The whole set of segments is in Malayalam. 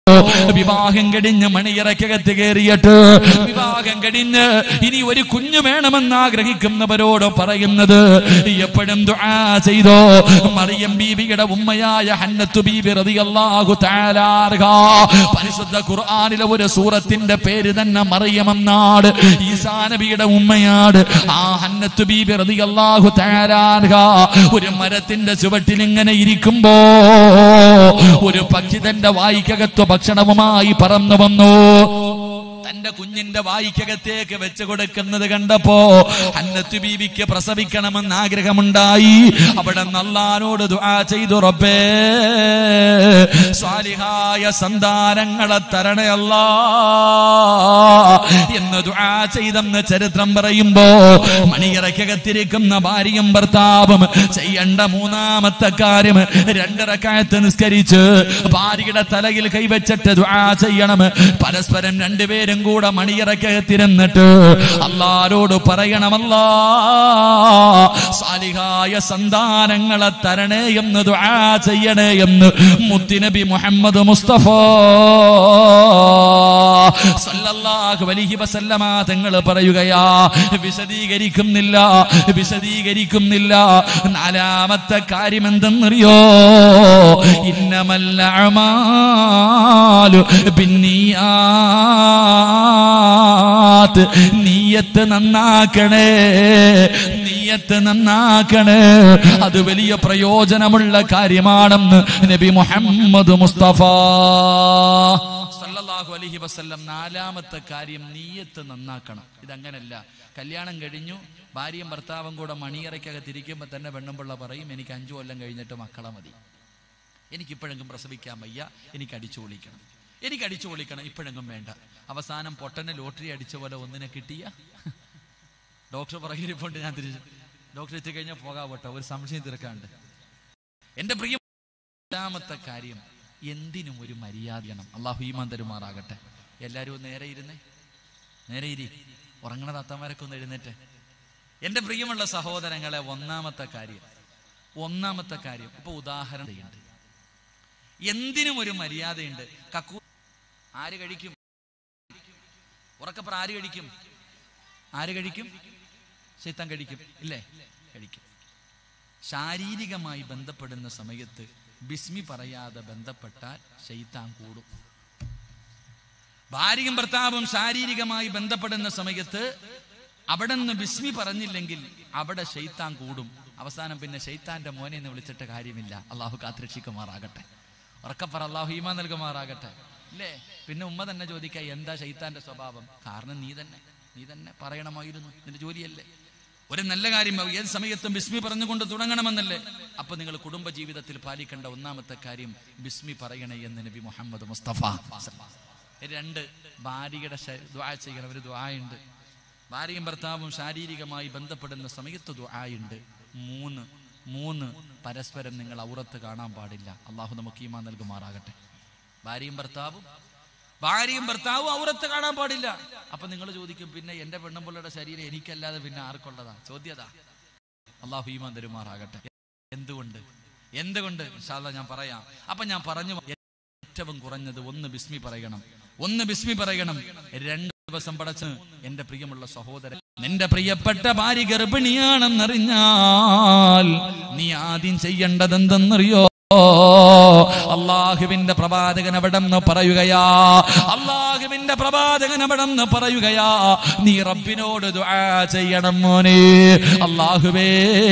വിവാഹം കഴിഞ്ഞ് മണിയറക്കകത്ത് കയറിയിട്ട് വിവാഹം കഴിഞ്ഞ് ഇനി ഒരു കുഞ്ഞു വേണമെന്ന് ആഗ്രഹിക്കുന്നവരോട് പറയുന്നത് എപ്പോഴും ദുആ ചെയ്തോ മറിയം ബീവിയുടെ ഉമ്മയായ ഹന്നത്തു ബീബി റളിയല്ലാഹു തആല അൻഹാ പരിശുദ്ധ ഖുർആനിലെ ഒരു സൂറത്തിന്റെ പേര് തന്നെ മറിയമെന്നാണ് ഈസാ നബിയുടെ ഉമ്മയാണ് ആ ഹന്നത്തു ബീബി റളിയല്ലാഹു തആല അൻഹാ ഒരു മരത്തിന്റെ ചുവട്ടിൽ ഇങ്ങനെ ഇരിക്കുമ്പോ ഒരു പക്ഷി തന്റെ വായിക്കകത്ത് ഭക്ഷണവുമായി പറന്നു വന്നു തന്റെ കുഞ്ഞിന്റെ വായിക്കകത്തേക്ക് വെച്ച് കൊടുക്കുന്നത് കണ്ടപ്പോ ഹന്നത്തു ബീവിക്ക് പ്രസവിക്കണമെന്ന് ആഗ്രഹമുണ്ടായി അവിടെ നല്ലാനോട് ദുആ ചെയ്തു റബ്ബേ സ്വാലിഹായ സന്താനങ്ങളെ തരണയല്ല എന്ന് ദുആ ചെയ്തെന്ന് ചരിത്രം പറയുമ്പോ മണിയറക്കകത്തിരിക്കുന്ന ഭാര്യയും ഭർത്താവും ചെയ്യേണ്ട മൂന്നാമത്തെ കാര്യം രണ്ടരക്കാലത്ത് നിസ്കരിച്ച് ഭാര്യയുടെ തലയിൽ കൈവച്ചിട്ട് ദുആ ചെയ്യണം പരസ്പരം രണ്ടുപേരും കൂടെ മണിയറക്കകത്തിരുന്നിട്ട് അല്ലാരോട് പറയണമല്ലാ സാലിഹായ സന്താനങ്ങളെ തരണേ എന്ന് ദുആ ചെയ്യണേ എന്ന് മുത്തുനബി മുഹമ്മദ് മുസ്തഫ സല്ലല്ലാഹു അലൈഹി വസല്ലമ തങ്ങൾ പറയുകയാ വിശദീകരിക്കുന്നില്ല വിശദീകരിക്കുന്നില്ല നാലാമത്തെ കാര്യം എന്തെന്നറിയോ ഇന്നമല്ല അമാലു ബിന്നിയാത്ത് നീയത്ത് നന്നാക്കണേ നീയത്ത് നന്നാക്കണേ അത് വലിയ പ്രയോജനമുള്ള കാര്യമാണെന്ന് നബി മുഹമ്മദ് മുസ്തഫ സല്ലല്ലാഹു അലൈഹി വസല്ലം നാലാമത്തെ കാര്യം നീയത്ത് നന്നാക്കണം ഇതങ്ങനല്ല കല്യാണം കഴിഞ്ഞു ഭാര്യയും ഭർത്താവും കൂടെ മണിയറയ്ക്കകത്തിരിക്കുമ്പോൾ തന്നെ വെണ്ണുമ്പിള്ള പറയും എനിക്ക് അഞ്ചു കൊല്ലം കഴിഞ്ഞിട്ട് മക്കളെ മതി എനിക്കിപ്പോഴെങ്കിലും പ്രസവിക്കാൻ വയ്യ എനിക്ക് അടിച്ചു പൊളിക്കണം എനിക്ക് അടിച്ചു പൊളിക്കണം ഇപ്പോഴെങ്കിലും വേണ്ട അവസാനം പൊട്ടനെ ലോട്ടറി അടിച്ച പോലെ ഒന്നിനെ കിട്ടിയ ഡോക്ടർ പറയിരിപ്പോണ്ട് ഞാൻ തിരിച്ചു ഡോക്ടർ എത്തിക്കഴിഞ്ഞാൽ പോകാൻ പോട്ടെ ഒരു സംശയം തീർക്കാണ്ട് എന്റെ പ്രിയ രണ്ടാമത്തെ കാര്യം എന്തിനും ഒരു മര്യാദയാണ് അള്ളാഹു ഈമാൻ തരുമാറാകട്ടെ എല്ലാവരും ഒന്ന് നേരെ ഇരുന്നേ നേരെ ഇരി ഉറങ്ങണ തത്തമാരൊക്കെ ഒന്ന് എഴുന്നേറ്റ് എന്റെ പ്രിയമുള്ള സഹോദരങ്ങളെ ഒന്നാമത്തെ കാര്യം ഒന്നാമത്തെ കാര്യം ഇപ്പൊ ഉദാഹരണം ചെയ്യുന്നുണ്ട് എന്തിനും ഒരു മര്യാദയുണ്ട് കക്കൂ ആര് കഴിക്കും ഉറക്കപ്പറ ആര് കഴിക്കും ആര് കഴിക്കും ശൈത്താൻ കഴിക്കും ഇല്ലേ കഴിക്കും ശാരീരികമായി ബന്ധപ്പെടുന്ന സമയത്ത് ബിസ്മി പറയാതെ ബന്ധപ്പെട്ടാൽ ശൈത്താൻ കൂടും ഭാര്യയും ഭർത്താവും ശാരീരികമായി ബന്ധപ്പെടുന്ന സമയത്ത് അവിടെ നിന്ന് ബിസ്മി പറഞ്ഞില്ലെങ്കിൽ അവിടെ ഷെയ്ത്താൻ കൂടും അവസാനം പിന്നെ ഷെയ്ത്താന്റെ മോനെ എന്ന് വിളിച്ചിട്ട് കാര്യമില്ല അള്ളാഹു കാത്തിരക്ഷിക്കുമാറാകട്ടെ ഉറക്കപ്പറ അള്ളാഹു ഈമാ നൽകുമാറാകട്ടെ ഇല്ലേ പിന്നെ ഉമ്മ തന്നെ ചോദിക്കുക എന്താ ഷെയ്ത്താന്റെ സ്വഭാവം കാരണം നീ തന്നെ നീ തന്നെ പറയണമായിരുന്നു നിന്റെ ജോലിയല്ലേ ഒരു നല്ല കാര്യം ഏത് സമയത്തും ബിസ്മി പറഞ്ഞുകൊണ്ട് തുടങ്ങണമെന്നല്ലേ അപ്പൊ നിങ്ങൾ കുടുംബ ജീവിതത്തിൽ പാലിക്കേണ്ട ഒന്നാമത്തെ കാര്യം ബിസ്മി പറയണേ എന്ന് നബി മുഹമ്മദ് മുസ്തഫ രണ്ട് ഭാര്യയുടെ ശ- ദുആ ചെയ്യണം ഒരു ദുആയുണ്ട് ഭാര്യയും ഭർത്താവും ശാരീരികമായി ബന്ധപ്പെടുന്ന സമയത്ത് ദുആയുണ്ട് മൂന്ന് മൂന്ന് പരസ്പരം നിങ്ങൾ ഔറത്ത് കാണാൻ പാടില്ല അള്ളാഹു നമുക്ക് ഈമാ നൽകുമാറാകട്ടെ ഭാര്യയും ഭർത്താവും ഭാര്യയും ഭർത്താവും ഔറത്ത് കാണാൻ പാടില്ല അപ്പൊ നിങ്ങൾ ചോദിക്കും പിന്നെ എന്റെ പെണ്ണുമ്പിള്ളയുടെ ശരീരം എനിക്കല്ലാതെ പിന്നെ ആർക്കുള്ളതാ ചോദ്യതാ അള്ളാഹു ഈമാൻ തരുമാറാകട്ടെ എന്തുകൊണ്ട് എന്തുകൊണ്ട് ഇൻഷാ അല്ലാ ഞാൻ പറയാം അപ്പൊ ഞാൻ പറഞ്ഞു ഏറ്റവും കുറഞ്ഞത് ഒന്ന് ബിസ്മി പറയണം ഒന്ന് ബിസ്മി പറയണം രണ്ട് ദിവസം പടച്ച് എന്റെ പ്രിയമുള്ള സഹോദരൻ നിന്റെ പ്രിയപ്പെട്ട ഭാര്യ ഗർഭിണിയാണെന്നറിഞ്ഞാൽ നീ ആദ്യം ചെയ്യേണ്ടത് എന്തെന്നറിയോ അള്ളാഹുവിന്റെ പ്രവാചകൻ അവിടെ നിന്ന് പറയുകയാ അള്ളാഹുവിന്റെ പ്രവാചകൻ അവിടെ നിന്ന് പറയുകയാ നീ റബ്ബിനോട് ദുആ ചെയ്യണം മോനെ അള്ളാഹുവേ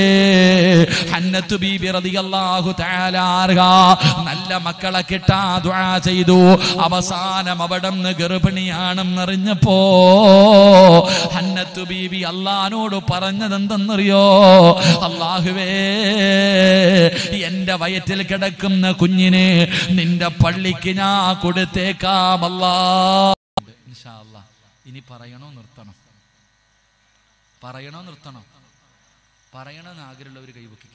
ഹന്നത്തു ബീബി റളിയല്ലാഹു തആല അൻഹ നല്ല മക്കളെ കിട്ടാ ദുആ ചെയ്തു അവസാനം അവിടെ നിന്ന് ഗർഭിണിയാണെന്നറിഞ്ഞപ്പോ ഹന്നത്തു ബീബി അള്ളഹാനോട് പറഞ്ഞത് എന്തെന്നറിയോ അള്ളാഹുവേ എന്റെ വയറ്റിൽ കിടക്കുന്ന കുഞ്ഞിനെ നിന്റെ പള്ളിക്ക് ഞാൻ കൊടുത്തേക്കാമല്ലാ ഇൻഷാ അല്ലാ. ഇനി പറയണോ നിർത്തണോ പറയണോ നിർത്തണോ പറയണമെന്ന് ആഗ്രഹമുള്ളവർ കൈവക്കിക്ക്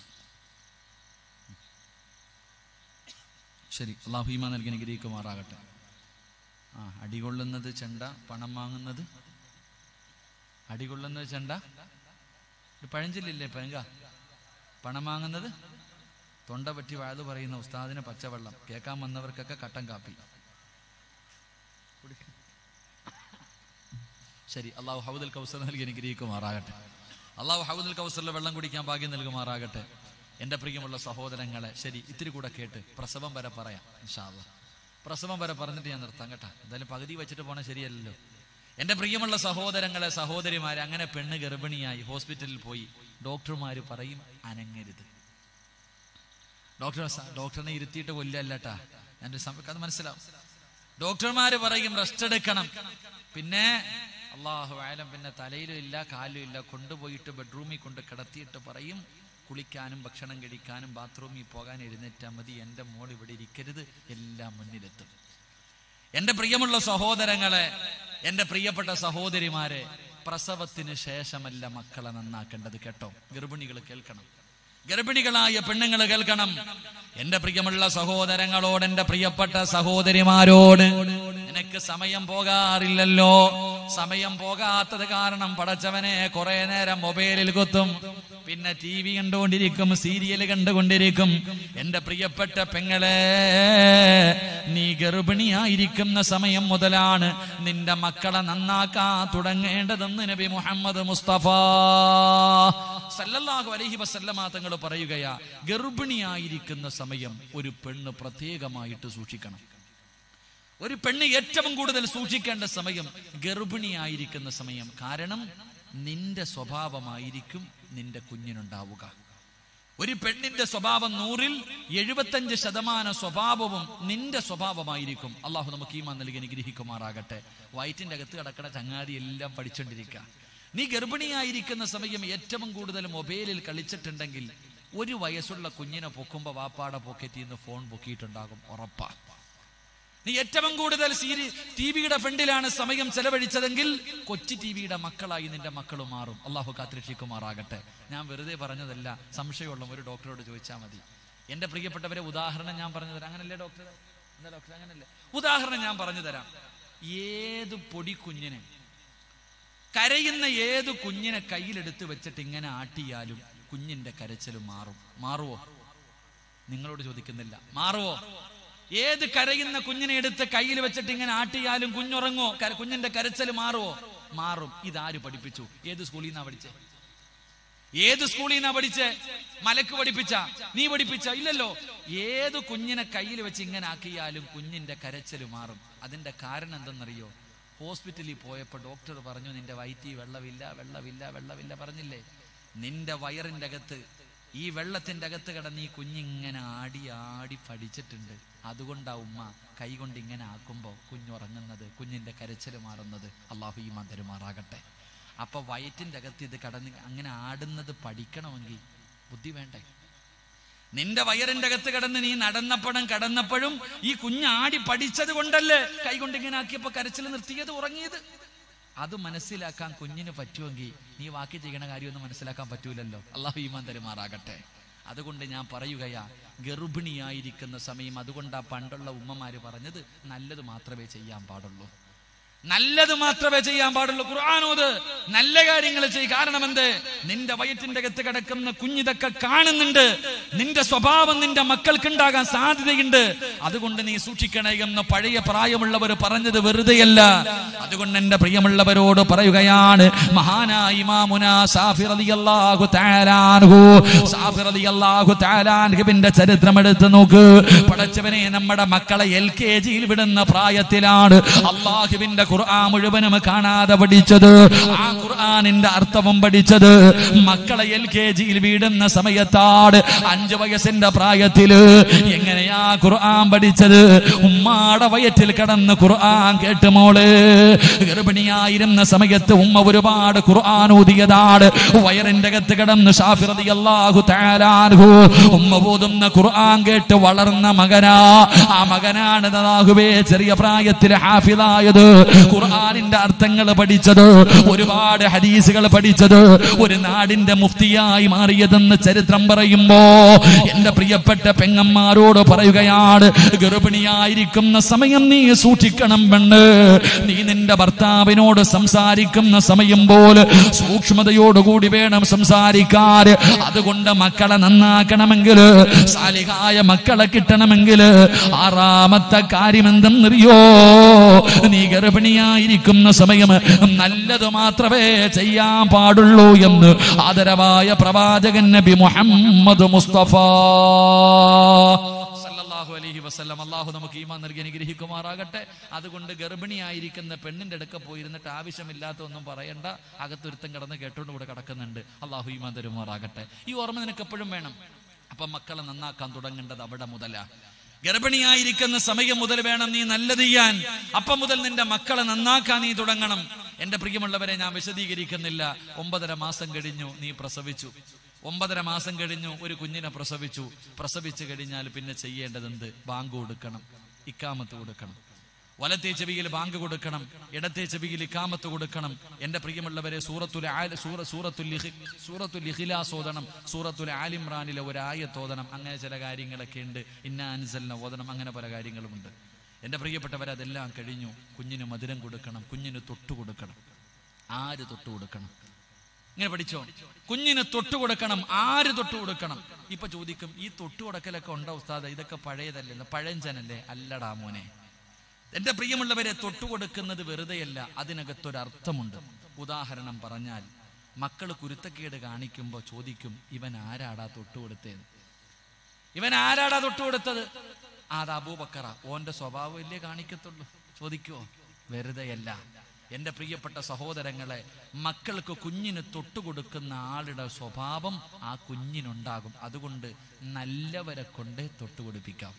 ശരി അള്ളാഹു ഈമാ നൽകി അനുഗ്രഹിക്കുമാറാകട്ടെ ആ അടികൊള്ളുന്നത് ചെണ്ട പണം വാങ്ങുന്നത് അടികൊള്ളുന്നത് ചെണ്ട ഒരു പഴഞ്ചൊല്ലില്ലേ പഴങ്ക പണം വാങ്ങുന്നത് തൊണ്ട പറ്റി വാഴ് പറയുന്ന ഉസ്താദിന് പച്ചവെള്ളം കേൾക്കാൻ വന്നവർക്കൊക്കെ കട്ടൻ കാപ്പി ശരി അള്ളാഹു ഹൗദുൽ കൗസർ നൽകി അനുഗ്രഹിക്കുമാറാകട്ടെ അള്ളാഹു ഹൗദുൽ കൗസറിലെ വെള്ളം കുടിക്കാൻ ഭാഗ്യം നൽകുമാറാകട്ടെ എൻ്റെ പ്രിയമുള്ള സഹോദരങ്ങളെ ശരി ഇത്തിരി കൂടെ കേട്ട് പ്രസവം വരെ പറയാം ഇൻഷാ അല്ലാ പ്രസവം വരെ പറഞ്ഞിട്ട് ഞാൻ നിർത്താം കേട്ടോ എന്തായാലും പകുതി വെച്ചിട്ട് പോണ ശരിയല്ലല്ലോ എൻ്റെ പ്രിയമുള്ള സഹോദരങ്ങളെ സഹോദരിമാരെ അങ്ങനെ പെണ്ണ് ഗർഭിണിയായി ഹോസ്പിറ്റലിൽ പോയി ഡോക്ടർമാർ പറയും അനങ്ങരുത് ഡോക്ടർ ഡോക്ടറിനെ ഇരുത്തിയിട്ട് കൊല്ലല്ലേട്ടാ എൻ്റെ അത് മനസ്സിലാവും ഡോക്ടർമാര് പറയും റെസ്റ്റ് എടുക്കണം പിന്നെ അള്ളാഹു ആയാലും പിന്നെ തലയിലും ഇല്ല കാലിലും ഇല്ല കൊണ്ടുപോയിട്ട് ബെഡ്റൂമിൽ കൊണ്ട് കിടത്തിയിട്ട് പറയും കുളിക്കാനും ഭക്ഷണം കഴിക്കാനും ബാത്റൂമിൽ പോകാൻ എഴുന്നേറ്റാൽ മതി എൻ്റെ മോൾ ഇവിടെ ഇരിക്കരുത് എല്ലാം മുന്നിലെത്തും എൻ്റെ പ്രിയമുള്ള സഹോദരങ്ങളെ എൻ്റെ പ്രിയപ്പെട്ട സഹോദരിമാരെ പ്രസവത്തിന് ശേഷമല്ല മക്കളെ നന്നാക്കേണ്ടത് കേട്ടോ ഗർഭിണികൾ കേൾക്കണം ഗർഭിണികളായ പെണ്ണുങ്ങൾ കേൾക്കണം എന്റെ പ്രിയമുള്ള സഹോദരങ്ങളോട് എന്റെ പ്രിയപ്പെട്ട സഹോദരിമാരോട് നിനക്ക് സമയം പോകാറില്ലല്ലോ സമയം പോകാത്തത് കാരണം പടച്ചവനെ കുറെ നേരം മൊബൈലിൽ കുത്തും പിന്നെ ടി വി കണ്ടുകൊണ്ടിരിക്കും സീരിയൽ കണ്ടുകൊണ്ടിരിക്കും എന്റെ പ്രിയപ്പെട്ട പെങ്ങളെ നീ ഗർഭിണിയായിരിക്കുന്ന സമയം മുതലാണ് നിന്റെ മക്കളെ നന്നാക്കാൻ തുടങ്ങേണ്ടതെന്ന് നബി മുഹമ്മദ് മുസ്തഫ സല്ലല്ലാഹു അലൈഹി വസല്ലമ തങ്ങൾ പറയുകയാ ഗർഭിണിയായിരിക്കുന്ന സമയം ഒരു പെണ്ണ് പ്രത്യേകമായിട്ട് സൂക്ഷിക്കണം ഒരു പെണ്ണ് ഏറ്റവും കൂടുതൽ സൂക്ഷിക്കേണ്ട സമയം ഗർഭിണിയായിരിക്കുന്ന സമയം കാരണം നിന്റെ സ്വഭാവമായിരിക്കും നിന്റെ കുഞ്ഞിനുണ്ടാവുക ഒരു പെണ്ണിന്റെ സ്വഭാവം നൂറിൽ എഴുപത്തഞ്ച് ശതമാനം സ്വഭാവവും നിന്റെ സ്വഭാവമായിരിക്കും അള്ളാഹു നമുക്ക് ഈമാൻ നൽകി അനുഗ്രഹിക്കുമാറാകട്ടെ വയറ്റിന്റെ അകത്ത് കിടക്കണ ചങ്ങാതി എല്ലാം പഠിച്ചോണ്ടിരിക്കുക നീ ഗർഭിണിയായിരിക്കുന്ന സമയം ഏറ്റവും കൂടുതൽ മൊബൈലിൽ കളിച്ചിട്ടുണ്ടെങ്കിൽ ഒരു വയസ്സുള്ള കുഞ്ഞിനെ പൊക്കുമ്പോ വാപ്പാടെ പോക്കറ്റിൽ നിന്ന് ഫോൺ പൊക്കിയിട്ടുണ്ടാകും ഉറപ്പാ നീ ഏറ്റവും കൂടുതൽ സീരി ടി വിയുടെ ഫ്രണ്ടിലാണ് സമയം ചെലവഴിച്ചതെങ്കിൽ കൊച്ചു ടി വിയുടെ മക്കളായി നിന്റെ മക്കൾ മാറും അള്ളാഹു കാത്തിരക്ഷിക്കുമാറാകട്ടെ ഞാൻ വെറുതെ പറഞ്ഞതല്ല സംശയമുള്ള ഒരു ഡോക്ടറോട് ചോദിച്ചാൽ മതി എന്റെ പ്രിയപ്പെട്ടവരെ ഉദാഹരണം ഞാൻ പറഞ്ഞു തരാം അങ്ങനല്ലേ ഡോക്ടർ എന്താ ഡോക്ടർ അങ്ങനല്ലേ ഉദാഹരണം ഞാൻ പറഞ്ഞു തരാം ഏത് പൊടി കുഞ്ഞിനെ കരയുന്ന ഏത് കുഞ്ഞിനെ കയ്യിലെടുത്ത് വെച്ചിട്ട് ഇങ്ങനെ ആട്ടിയാലും കുഞ്ഞിന്റെ കരച്ചിൽ മാറും മാറുവോ നിങ്ങളോട് ചോദിക്കുന്നില്ല മാറുവോ ഏത് കരയുന്ന കുഞ്ഞിനെ എടുത്ത് കയ്യിൽ വെച്ചിട്ട് ഇങ്ങനെ ആട്ടിയാലും കുഞ്ഞുറങ്ങോ കര- കുഞ്ഞിന്റെ കരച്ചൽ മാറുവോ മാറും ഇതാര് പഠിപ്പിച്ചു ഏത് സ്കൂളിൽ നിന്നാ പഠിച്ചേ ഏത് സ്കൂളിൽ നിന്നാ പഠിച്ചേ മലക്ക് പഠിപ്പിച്ച നീ പഠിപ്പിച്ച ഇല്ലല്ലോ ഏത് കുഞ്ഞിനെ കയ്യിൽ വെച്ച് ഇങ്ങനെ ആക്കിയാലും കുഞ്ഞിന്റെ കരച്ചൽ മാറും അതിന്റെ കാരണം എന്തെന്നറിയോ ഹോസ്പിറ്റലിൽ പോയപ്പോൾ ഡോക്ടർ പറഞ്ഞു നിന്റെ വയറ്റിൽ വെള്ളമില്ല വെള്ളമില്ല വെള്ളമില്ല പറഞ്ഞില്ലേ നിന്റെ വയറിന്റെ അകത്ത് ഈ വെള്ളത്തിന്റെ അകത്ത് കിടന്ന് ഈ കുഞ്ഞിങ്ങനെ ആടി ആടി പഠിച്ചിട്ടുണ്ട് അതുകൊണ്ടാ ഉമ്മ കൈകൊണ്ട് ഇങ്ങനെ ആക്കുമ്പോൾ കുഞ്ഞുറങ്ങുന്നത് കുഞ്ഞിന്റെ കരച്ചിൽ മാറുന്നത് അള്ളാഹു ഈ മന്ദരുമാറാകട്ടെ അപ്പൊ വയറ്റിന്റെ അകത്ത് ഇത് കടന്ന് അങ്ങനെ ആടുന്നത് പഠിക്കണമെങ്കിൽ ബുദ്ധി വേണ്ടേ നിന്റെ വയറിന്റെ അകത്ത് കിടന്ന് നീ നടന്നപ്പോഴും കടന്നപ്പോഴും ഈ കുഞ്ഞ് ആടി പഠിച്ചത് കൊണ്ടല്ലേ കൈകൊണ്ട് ഇങ്ങനെ ആക്കിയപ്പോ കരച്ചിൽ നിർത്തിയത് ഉറങ്ങിയത് അത് മനസ്സിലാക്കാൻ കുഞ്ഞിന് പറ്റുമെങ്കിൽ നീ ബാക്കി ചെയ്യണ കാര്യമൊന്നും മനസ്സിലാക്കാൻ പറ്റൂലല്ലോ അള്ളാഹു ഈമാൻ തരുമാറാകട്ടെ അതുകൊണ്ട് ഞാൻ പറയുകയാ ഗർഭിണിയായിരിക്കുന്ന സമയം അതുകൊണ്ടാ പണ്ടുള്ള ഉമ്മമാര് പറഞ്ഞത് നല്ലത് മാത്രമേ ചെയ്യാൻ പാടുള്ളൂ നല്ലത് മാത്രമേ ചെയ്യാൻ പാടുള്ളൂ ഖുർആാനോത് നല്ല കാര്യങ്ങൾ ചെയ്യും കാരണം എന്ത് നിന്റെ വയറ്റിന്റെ അകത്ത് കിടക്കുന്ന കുഞ്ഞിതൊക്കെ കാണുന്നുണ്ട് നിന്റെ സ്വഭാവം നിന്റെ മക്കൾക്ക് ഉണ്ടാകാൻ സാധ്യതയുണ്ട് അതുകൊണ്ട് നീ സൂക്ഷിക്കണേ എന്ന് പഴയ പ്രായമുള്ളവർ പറഞ്ഞത് വെറുതെയല്ല അതുകൊണ്ട് എന്റെ പ്രിയമുള്ളവരോട് പറയുകയാണ് മഹാനായ ഇമാമുന സാഫി റളിയല്ലാഹു തആല അൻഹു സാഫി റളിയല്ലാഹു തആല അൻഹുവിന്റെ ചരിത്രം എടുത്ത് നോക്ക് പടച്ചവനെ നമ്മുടെ മക്കളെ എൽ കെ ജിയിൽ വിടുന്ന പ്രായത്തിലാണ് അള്ളാഹുവിന്റെ ഖുർആൻ മുഴുവനും കാണാതെ പഠിച്ചത് ആ ഖുർആനിന്റെ അർത്ഥവും പഠിച്ചത് മക്കളെ എൽ കെ ജിയിൽ വീടുന്ന സമയത്താണ് അഞ്ചു വയസ്സിന്റെ പ്രായത്തില് എങ്ങനെയാ ഖുർആൻ പഠിച്ചത് ഉമ്മാടെ വയറ്റിൽ കടന്ന് ഖുർആൻ കേട്ട് മോള് ഗർഭിണിയായിരുന്ന സമയത്ത് ഉമ്മ ഒരുപാട് ഖുർആൻ ഊതിയതാണ് വയറിന്റെ അകത്ത് കിടന്ന് ഷാഫിറതി അള്ളാഹു താലാൻഹു ഉമ്മ പോതുന്ന ഖുർആൻ കേട്ട് വളർന്ന മകനാ ആ മകനാണ് ദാഹുവേ ചെറിയ പ്രായത്തിൽ ഹാഫിലായത് ഖുർആനിന്റെ അർത്ഥങ്ങൾ പഠിച്ചത് ഒരുപാട് ഹദീസുകൾ പഠിച്ചത് ഒരു നാടിന്റെ മുഫ്തിയായി മാറിയതെന്ന് ചരിത്രം പറയുമ്പോ എന്റെ പ്രിയപ്പെട്ട പെങ്ങന്മാരോട് പറയുകയാണ് ഗർഭിണിയായിരിക്കുന്ന സമയം നീ സൂക്ഷിക്കണം പെണ്ണ് നീ നിന്റെ ഭർത്താവിനോട് സംസാരിക്കുന്ന സമയം പോലെ സൂക്ഷ്മതയോടുകൂടി വേണം സംസാരിക്കാൻ അതുകൊണ്ട് മക്കളെ നന്നാക്കണമെങ്കിൽ സാലിഹായ മക്കളെ കിട്ടണമെങ്കിൽ ആറാമത്തെ കാര്യം എന്തെന്നറിയോ നീ ഗർഭിണിയായിരിക്കുന്ന സമയം നല്ലത് മാത്രമേ ചെയ്യാൻ പാടുള്ളൂ എന്ന് ആദരവായ പ്രവാചകൻ നബി മുഹമ്മദ് മുസ്തഫ സല്ലല്ലാഹു അലൈഹി വസല്ലം അള്ളാഹു നമുക്ക് ഈമാൻ നൽകി അനുഗ്രഹിക്കുമാറാകട്ടെ അതുകൊണ്ട് ഗർഭിണിയായിരിക്കുന്ന പെണ്ണിന്റെ അടുക്ക പോയിരുന്നിട്ട് ആവശ്യമില്ലാത്ത ഒന്നും പറയണ്ട അകത്തൊരുത്തം കിടന്ന് കേട്ടോണ്ട് ഇവിടെ കിടക്കുന്നുണ്ട് അള്ളാഹു ഈമാൻ തരുമാറാകട്ടെ ഈ ഓർമ്മ നിനക്ക് എപ്പോഴും വേണം അപ്പൊ മക്കളെ നന്നാക്കാൻ തുടങ്ങേണ്ടത് അവിടെ മുതലാ ഗർഭിണിയായിരിക്കുന്ന സമയം മുതൽ വേണം നീ നല്ലത് ചെയ്യാൻ അപ്പം മുതൽ നിന്റെ മക്കളെ നന്നാക്കാൻ നീ തുടങ്ങണം എന്റെ പ്രിയമുള്ളവരെ ഞാൻ വിശദീകരിക്കുന്നില്ല ഒമ്പതര മാസം കഴിഞ്ഞു നീ പ്രസവിച്ചു ഒമ്പതര മാസം കഴിഞ്ഞു ഒരു കുഞ്ഞിനെ പ്രസവിച്ചു പ്രസവിച്ചു കഴിഞ്ഞാൽ പിന്നെ ചെയ്യേണ്ടതെന്ത് ബാങ്ക് കൊടുക്കണം ഇക്കാമത്ത് കൊടുക്കണം വലത്തെ ചെവിയിൽ ബാങ്ക് കൊടുക്കണം ഇടത്തെ ചെവിയിൽ ഇക്കാമത്ത് കൊടുക്കണം എന്റെ പ്രിയമുള്ളവരെ സൂറത്തുൽ ആൽ- സൂറ- സൂറത്തുൽ ഇഖ്- സൂറത്തുൽ ഇഖ്ലാസ് ഓതണം സൂറത്തുൽ ആലിമ്രാനിലെ ഒരായത്ത് ഓതണം അങ്ങനെ ചില കാര്യങ്ങളൊക്കെ ഉണ്ട് ഇന്ന അൻസലിനെ ഓതണം അങ്ങനെ പല കാര്യങ്ങളുമുണ്ട് എന്റെ പ്രിയപ്പെട്ടവരെ അതെല്ലാം കഴിഞ്ഞു കുഞ്ഞിന് മധുരം കൊടുക്കണം കുഞ്ഞിന് തൊട്ടു കൊടുക്കണം ആര് തൊട്ടു കൊടുക്കണം ഇങ്ങനെ പഠിച്ചോ കുഞ്ഞിന് തൊട്ടു കൊടുക്കണം ആര് തൊട്ടു കൊടുക്കണം ഇപ്പൊ ചോദിക്കും ഈ തൊട്ടു കൊടുക്കലൊക്കെ ഉണ്ടോ ഉസ്താദ് ഇതൊക്കെ പഴയതല്ലേ പഴഞ്ചനല്ലേ അല്ലടാ മോനെ എന്റെ പ്രിയമുള്ളവരെ തൊട്ടുകൊടുക്കുന്നത് വെറുതെയല്ല അതിനകത്തൊരർത്ഥമുണ്ട് ഉദാഹരണം പറഞ്ഞാൽ മക്കൾ കുരുത്തക്കേട് കാണിക്കുമ്പോൾ ചോദിക്കും ഇവൻ ആരാടാ തൊട്ടുകൊടുത്തേന്ന് ഇവൻ ആരാടാ തൊട്ടുകൊടുത്തത് ആ, അത് അബൂബക്കറ ഓന്റെ സ്വഭാവമല്ലേ കാണിക്കത്തുള്ളൂ ചോദിക്കുവോ വെറുതെയല്ല എന്റെ പ്രിയപ്പെട്ട സഹോദരങ്ങളെ മക്കൾക്ക് കുഞ്ഞിന് തൊട്ടുകൊടുക്കുന്ന ആളുടെ സ്വഭാവം ആ കുഞ്ഞിനുണ്ടാകും അതുകൊണ്ട് നല്ലവരെ കൊണ്ടേ തൊട്ടുകൊടുപ്പിക്കാം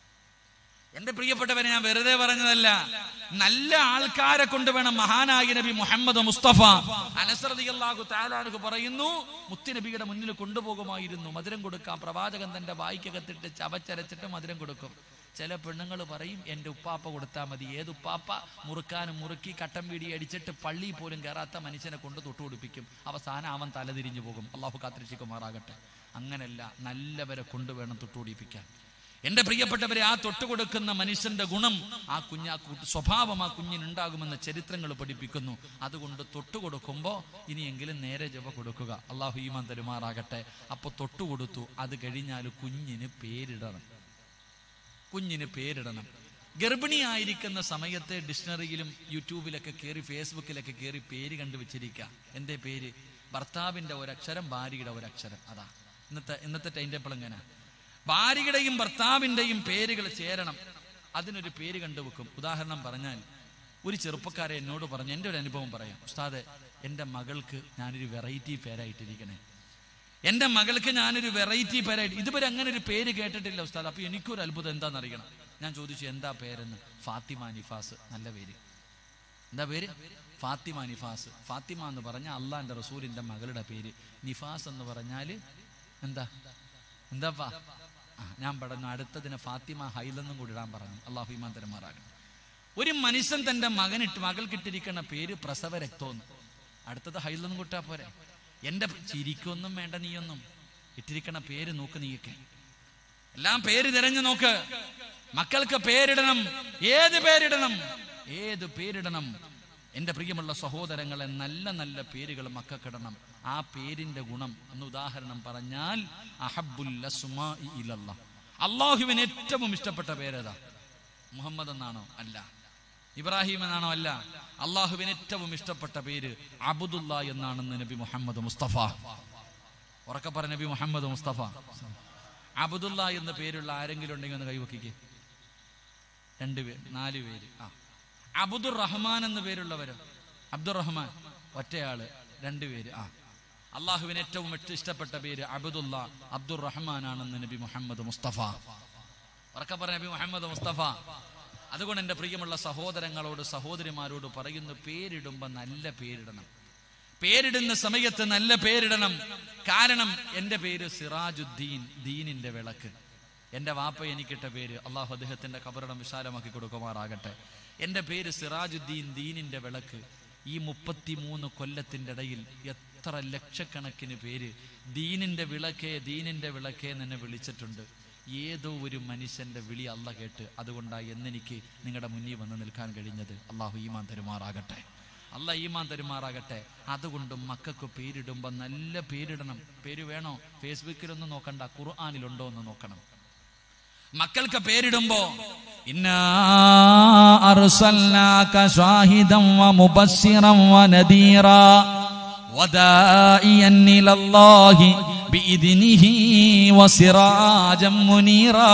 എന്റെ പ്രിയപ്പെട്ടവരെ ഞാൻ വെറുതെ പറഞ്ഞതല്ല നല്ല ആൾക്കാരെ കൊണ്ട് വേണം മഹാനായ നബി മുഹമ്മദ് മുസ്തഫ അനസറതിയല്ലാഹു താലാനുക്ക് പറയുന്നു മുത്തുനബിയുടെ മുന്നിൽ കൊണ്ടുപോകുമായിരുന്നു മധുരം കൊടുക്കാം പ്രവാചകൻ തന്റെ വായിക്കകത്തിട്ട് ചവച്ചരച്ചിട്ട് മധുരം കൊടുക്കും ചില പെണ്ണുങ്ങൾ പറയും എന്റെ ഉപ്പാപ്പ കൊടുത്താൽ മതി ഏത് ഉപ്പാപ്പ മുറുക്കാനും മുറുക്കി കട്ടം വീടി അടിച്ചിട്ട് പള്ളി പോലും കയറാത്ത മനുഷ്യനെ കൊണ്ട് തൊട്ടുപിടിപ്പിക്കും അവസാനം അവൻ തലതിരിഞ്ഞു പോകും അള്ളാഹു കാത്തിരിക്കുമാറാകട്ടെ അങ്ങനല്ല നല്ലവരെ കൊണ്ടുവേണം തൊട്ടുപിടിപ്പിക്കാൻ എന്റെ പ്രിയപ്പെട്ടവരെ ആ തൊട്ടുകൊടുക്കുന്ന മനുഷ്യന്റെ ഗുണം ആ കുഞ്ഞ് ആ കു- സ്വഭാവം ആ കുഞ്ഞിനുണ്ടാകുമെന്ന് ചരിത്രങ്ങൾ പഠിപ്പിക്കുന്നു അതുകൊണ്ട് തൊട്ടുകൊടുക്കുമ്പോ ഇനിയെങ്കിലും നേരെ ജപ കൊടുക്കുക അള്ളാഹു ഈമാൻ തരുമാറാകട്ടെ അപ്പൊ തൊട്ടുകൊടുത്തു അത് കഴിഞ്ഞാൽ കുഞ്ഞിന് പേരിടണം കുഞ്ഞിന് പേരിടണം ഗർഭിണിയായിരിക്കുന്ന സമയത്ത് ഡിക്ഷണറിയിലും യൂട്യൂബിലൊക്കെ കയറി ഫേസ്ബുക്കിലൊക്കെ കയറി പേര് കണ്ടുവച്ചിരിക്കുക എന്റെ പേര് ഭർത്താവിന്റെ ഒരക്ഷരം ഭാര്യയുടെ ഒരക്ഷരം അതാ ഇന്നത്തെ ഇന്നത്തെ ടൈം ടേബിൾ എങ്ങനെ ഭാര്യയുടെയും ഭർത്താവിന്റെയും പേരുകൾ ചേരണം അതിനൊരു പേര് കണ്ടുവെക്കും ഉദാഹരണം പറഞ്ഞാൽ ഒരു ചെറുപ്പക്കാരെ എന്നോട് പറഞ്ഞു എൻ്റെ ഒരു അനുഭവം പറയാം ഉസ്താദെ എൻ്റെ മകൾക്ക് ഞാനൊരു വെറൈറ്റി പേരായിട്ടിരിക്കണേ എൻ്റെ മകൾക്ക് ഞാനൊരു വെറൈറ്റി പേരായിട്ട് ഇതുവരെ അങ്ങനെ ഒരു പേര് കേട്ടിട്ടില്ല ഉസ്താദ് അപ്പൊ എനിക്കൊരു അത്ഭുതം എന്താണെന്ന് അറിയണം ഞാൻ ചോദിച്ചു എന്താ പേരെന്ന് ഫാത്തിമ നിഫാസ് നല്ല പേര് എന്താ പേര് ഫാത്തിമ നിഫാസ് ഫാത്തിമ എന്ന് പറഞ്ഞാൽ അള്ളാന്റെ റസൂലിന്റെ മകളുടെ പേര് നിഫാസ് എന്ന് പറഞ്ഞാല് എന്താ എന്താപ്പാ ആ, ഞാൻ പറഞ്ഞു അടുത്തതിന് ഫാത്തിമ ഹൈലെന്നും കൂടി ഇടാൻ പറഞ്ഞു അള്ളാഹു ഇമാൻ തരുമാറാകട്ടെ ഒരു മനുഷ്യൻ തന്റെ മകനിട്ട് മകൾക്കിട്ടിരിക്കുന്ന പേര് പ്രസവ രക്തമെന്ന് അടുത്തത് ഹൈലെന്നും കൂട്ടാ പോരെ എന്റെ ചിരിക്കൊന്നും വേണ്ട നീയൊന്നും ഇട്ടിരിക്കണ പേര് നോക്ക് നീയൊക്കെ എല്ലാം പേര് തിരഞ്ഞു നോക്ക് മക്കൾക്ക് പേരിടണം ഏത് പേരിടണം ഏത് പേരിടണം എന്റെ പ്രിയമുള്ള സഹോദരങ്ങളെ നല്ല നല്ല പേരുകൾ മക്കൾക്കിടണം ആ പേരിന്റെ ഗുണം എന്ന് ഉദാഹരണം പറഞ്ഞാൽ അഹബുൽ അസ്മാഇ ഇലല്ലാ. അള്ളാഹുവിന് ഏറ്റവും ഇഷ്ടപ്പെട്ട പേരേതാ മുഹമ്മദ് എന്നാണോ അല്ല ഇബ്രാഹിം എന്നാണോ അല്ല അള്ളാഹുവിന് ഏറ്റവും ഇഷ്ടപ്പെട്ട പേര് അബുദുല്ല എന്നാണെന്ന് നബി മുഹമ്മദ് മുസ്തഫ ഉറക്കെ പറഞ്ഞ നബി മുഹമ്മദ് മുസ്തഫ അബുദുല്ല എന്ന പേരുള്ള ആരെങ്കിലും ഉണ്ടെങ്കിൽ ഒന്ന് കൈവക്കിക്ക് രണ്ട് പേര് നാല് പേര് ആ അബുദുർ റഹ്മാൻ എന്ന പേരുള്ളവരോ അബ്ദുർ റഹ്മാൻ ഒറ്റയാള് രണ്ടുപേര് ആ അള്ളാഹുവിന് ഏറ്റവും ഏറ്റവും ഇഷ്ടപ്പെട്ട പേര് അബുദുല്ല അബ്ദുർ റഹ്മാൻ ആണെന്ന് നബി മുഹമ്മദ് മുസ്തഫ ഉറക്കെ പറഞ്ഞ നബി മുഹമ്മദ് മുസ്തഫ അതുകൊണ്ട് എൻ്റെ പ്രിയമുള്ള സഹോദരങ്ങളോട് സഹോദരിമാരോട് പറയുന്നു പേരിടുമ്പോ നല്ല പേരിടണം പേരിടുന്ന സമയത്ത് നല്ല പേരിടണം കാരണം എൻ്റെ പേര് സിറാജുദ്ദീൻ ദീനിന്റെ വിളക്ക് എൻ്റെ വാപ്പ എനിക്കിട്ട പേര് അള്ളാഹു അദ്ദേഹത്തിന്റെ കബറിടം വിശാലമാക്കി കൊടുക്കുമാറാകട്ടെ എൻ്റെ പേര് സിറാജുദ്ദീൻ ദീനിന്റെ വിളക്ക് ഈ മുപ്പത്തിമൂന്ന് കൊല്ലത്തിൻ്റെ ഇടയിൽ എത്ര ലക്ഷക്കണക്കിന് പേര് ദീനിന്റെ വിളക്കേ ദീനിന്റെ വിളക്കേ എന്ന് എന്നെ വിളിച്ചിട്ടുണ്ട് ഏതോ ഒരു മനുഷ്യന്റെ വിളി അല്ല കേട്ട് അതുകൊണ്ടാണ് എന്നെനിക്ക് നിങ്ങളുടെ മുന്നിൽ വന്ന് നിൽക്കാൻ കഴിഞ്ഞത് അള്ളാഹു ഈമാൻ തരുമാറാകട്ടെ അല്ല ഈമാൻ തരുമാറാകട്ടെ അതുകൊണ്ട് മക്കൾക്ക് പേരിടുമ്പോൾ നല്ല പേരിടണം പേര് വേണോ ഫേസ്ബുക്കിലൊന്നും നോക്കണ്ട ഖുർആാനിലുണ്ടോ എന്ന് നോക്കണം മക്കൾക്ക് പേരിടുമ്പോ ഇന്നാ അർസൽനാക ഷാഹിദൻ വമുബശ്ശിറൻ വനദീറാ ودائيا إلى الله بإذنه وسراجا منيرا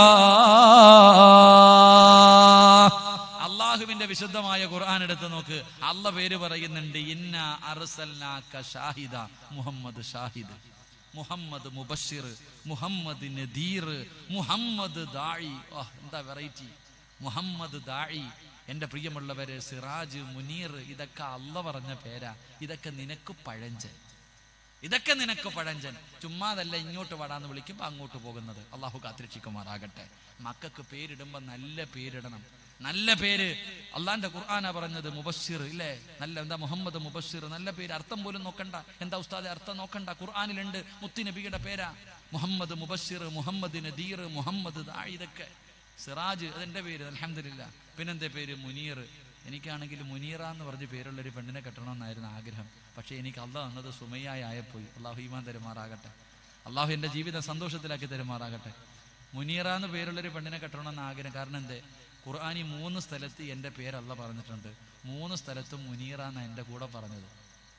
അള്ളാഹുവിന്റെ വിശുദ്ധമായ ഖുർആൻ എടുത്ത് നോക്ക് അല്ല പേര് പറയുന്നുണ്ട് ഇന്ന അർസൽനാക ഷാഹിദ മുഹമ്മദ് ഷാഹിദ് മുഹമ്മദ് മുബഷിർ മുഹമ്മദ് നദീർ മുഹമ്മദ് ദാഴി ഓ എന്താ വെറൈറ്റി മുഹമ്മദ് ദാഴി എന്റെ പ്രിയമുള്ളവര് സിറാജ് മുനീർ ഇതൊക്കെ അല്ല പറഞ്ഞ പേരാ ഇതൊക്കെ നിനക്ക് പഴഞ്ചൻ ഇതൊക്കെ നിനക്ക് പഴഞ്ചൻ ചുമ്മാതല്ല ഇങ്ങോട്ട് വടാന്ന് വിളിക്കുമ്പോ അങ്ങോട്ട് പോകുന്നത് അള്ളാഹു കാത്തിരക്ഷിക്കുമാറാകട്ടെ മക്കൾക്ക് പേരിടുമ്പോ നല്ല പേരിടണം നല്ല പേര് അള്ളാന്റെ ഖുർആാന പറഞ്ഞത് മുബഷിർ ഇല്ലേ നല്ല എന്താ മുഹമ്മദ് മുബഷിർ നല്ല പേര് അർത്ഥം പോലും നോക്കണ്ട എന്താ ഉസ്താദെ അർത്ഥം നോക്കണ്ട ഖുർആാനിലുണ്ട് മുത്തി നബിയുടെ പേരാ മുഹമ്മദ് മുബഷിർ മുഹമ്മദ് നദീർ മുഹമ്മദ് ദാ ഇതൊക്കെ സിറാജ് അതെന്റെ പേര് അലഹമില്ല പിന്നെന്താ പേര് മുനീർ എനിക്കാണെങ്കിൽ മുനീറ എന്ന് പറഞ്ഞ് പേരുള്ള ഒരു പെണ്ണിനെ കെട്ടണമെന്നായിരുന്നു ആഗ്രഹം പക്ഷേ എനിക്ക് അള്ളാഹ് തന്നത് സുമയായി ആയപ്പോയി അള്ളാഹു ഈമാൻ തരുമാറാകട്ടെ അള്ളാഹു എൻ്റെ ജീവിതം സന്തോഷത്തിലാക്കി തരുമാറാകട്ടെ മുനീറ എന്ന് പേരുള്ളൊരു പെണ്ണിനെ കെട്ടണമെന്ന് ആഗ്രഹം കാരണം എന്തേ ഖുർആാനി മൂന്ന് സ്ഥലത്ത് എൻ്റെ പേരല്ല പറഞ്ഞിട്ടുണ്ട് മൂന്ന് സ്ഥലത്തും മുനീറ എന്നാണ് എൻ്റെ കൂടെ പറഞ്ഞത്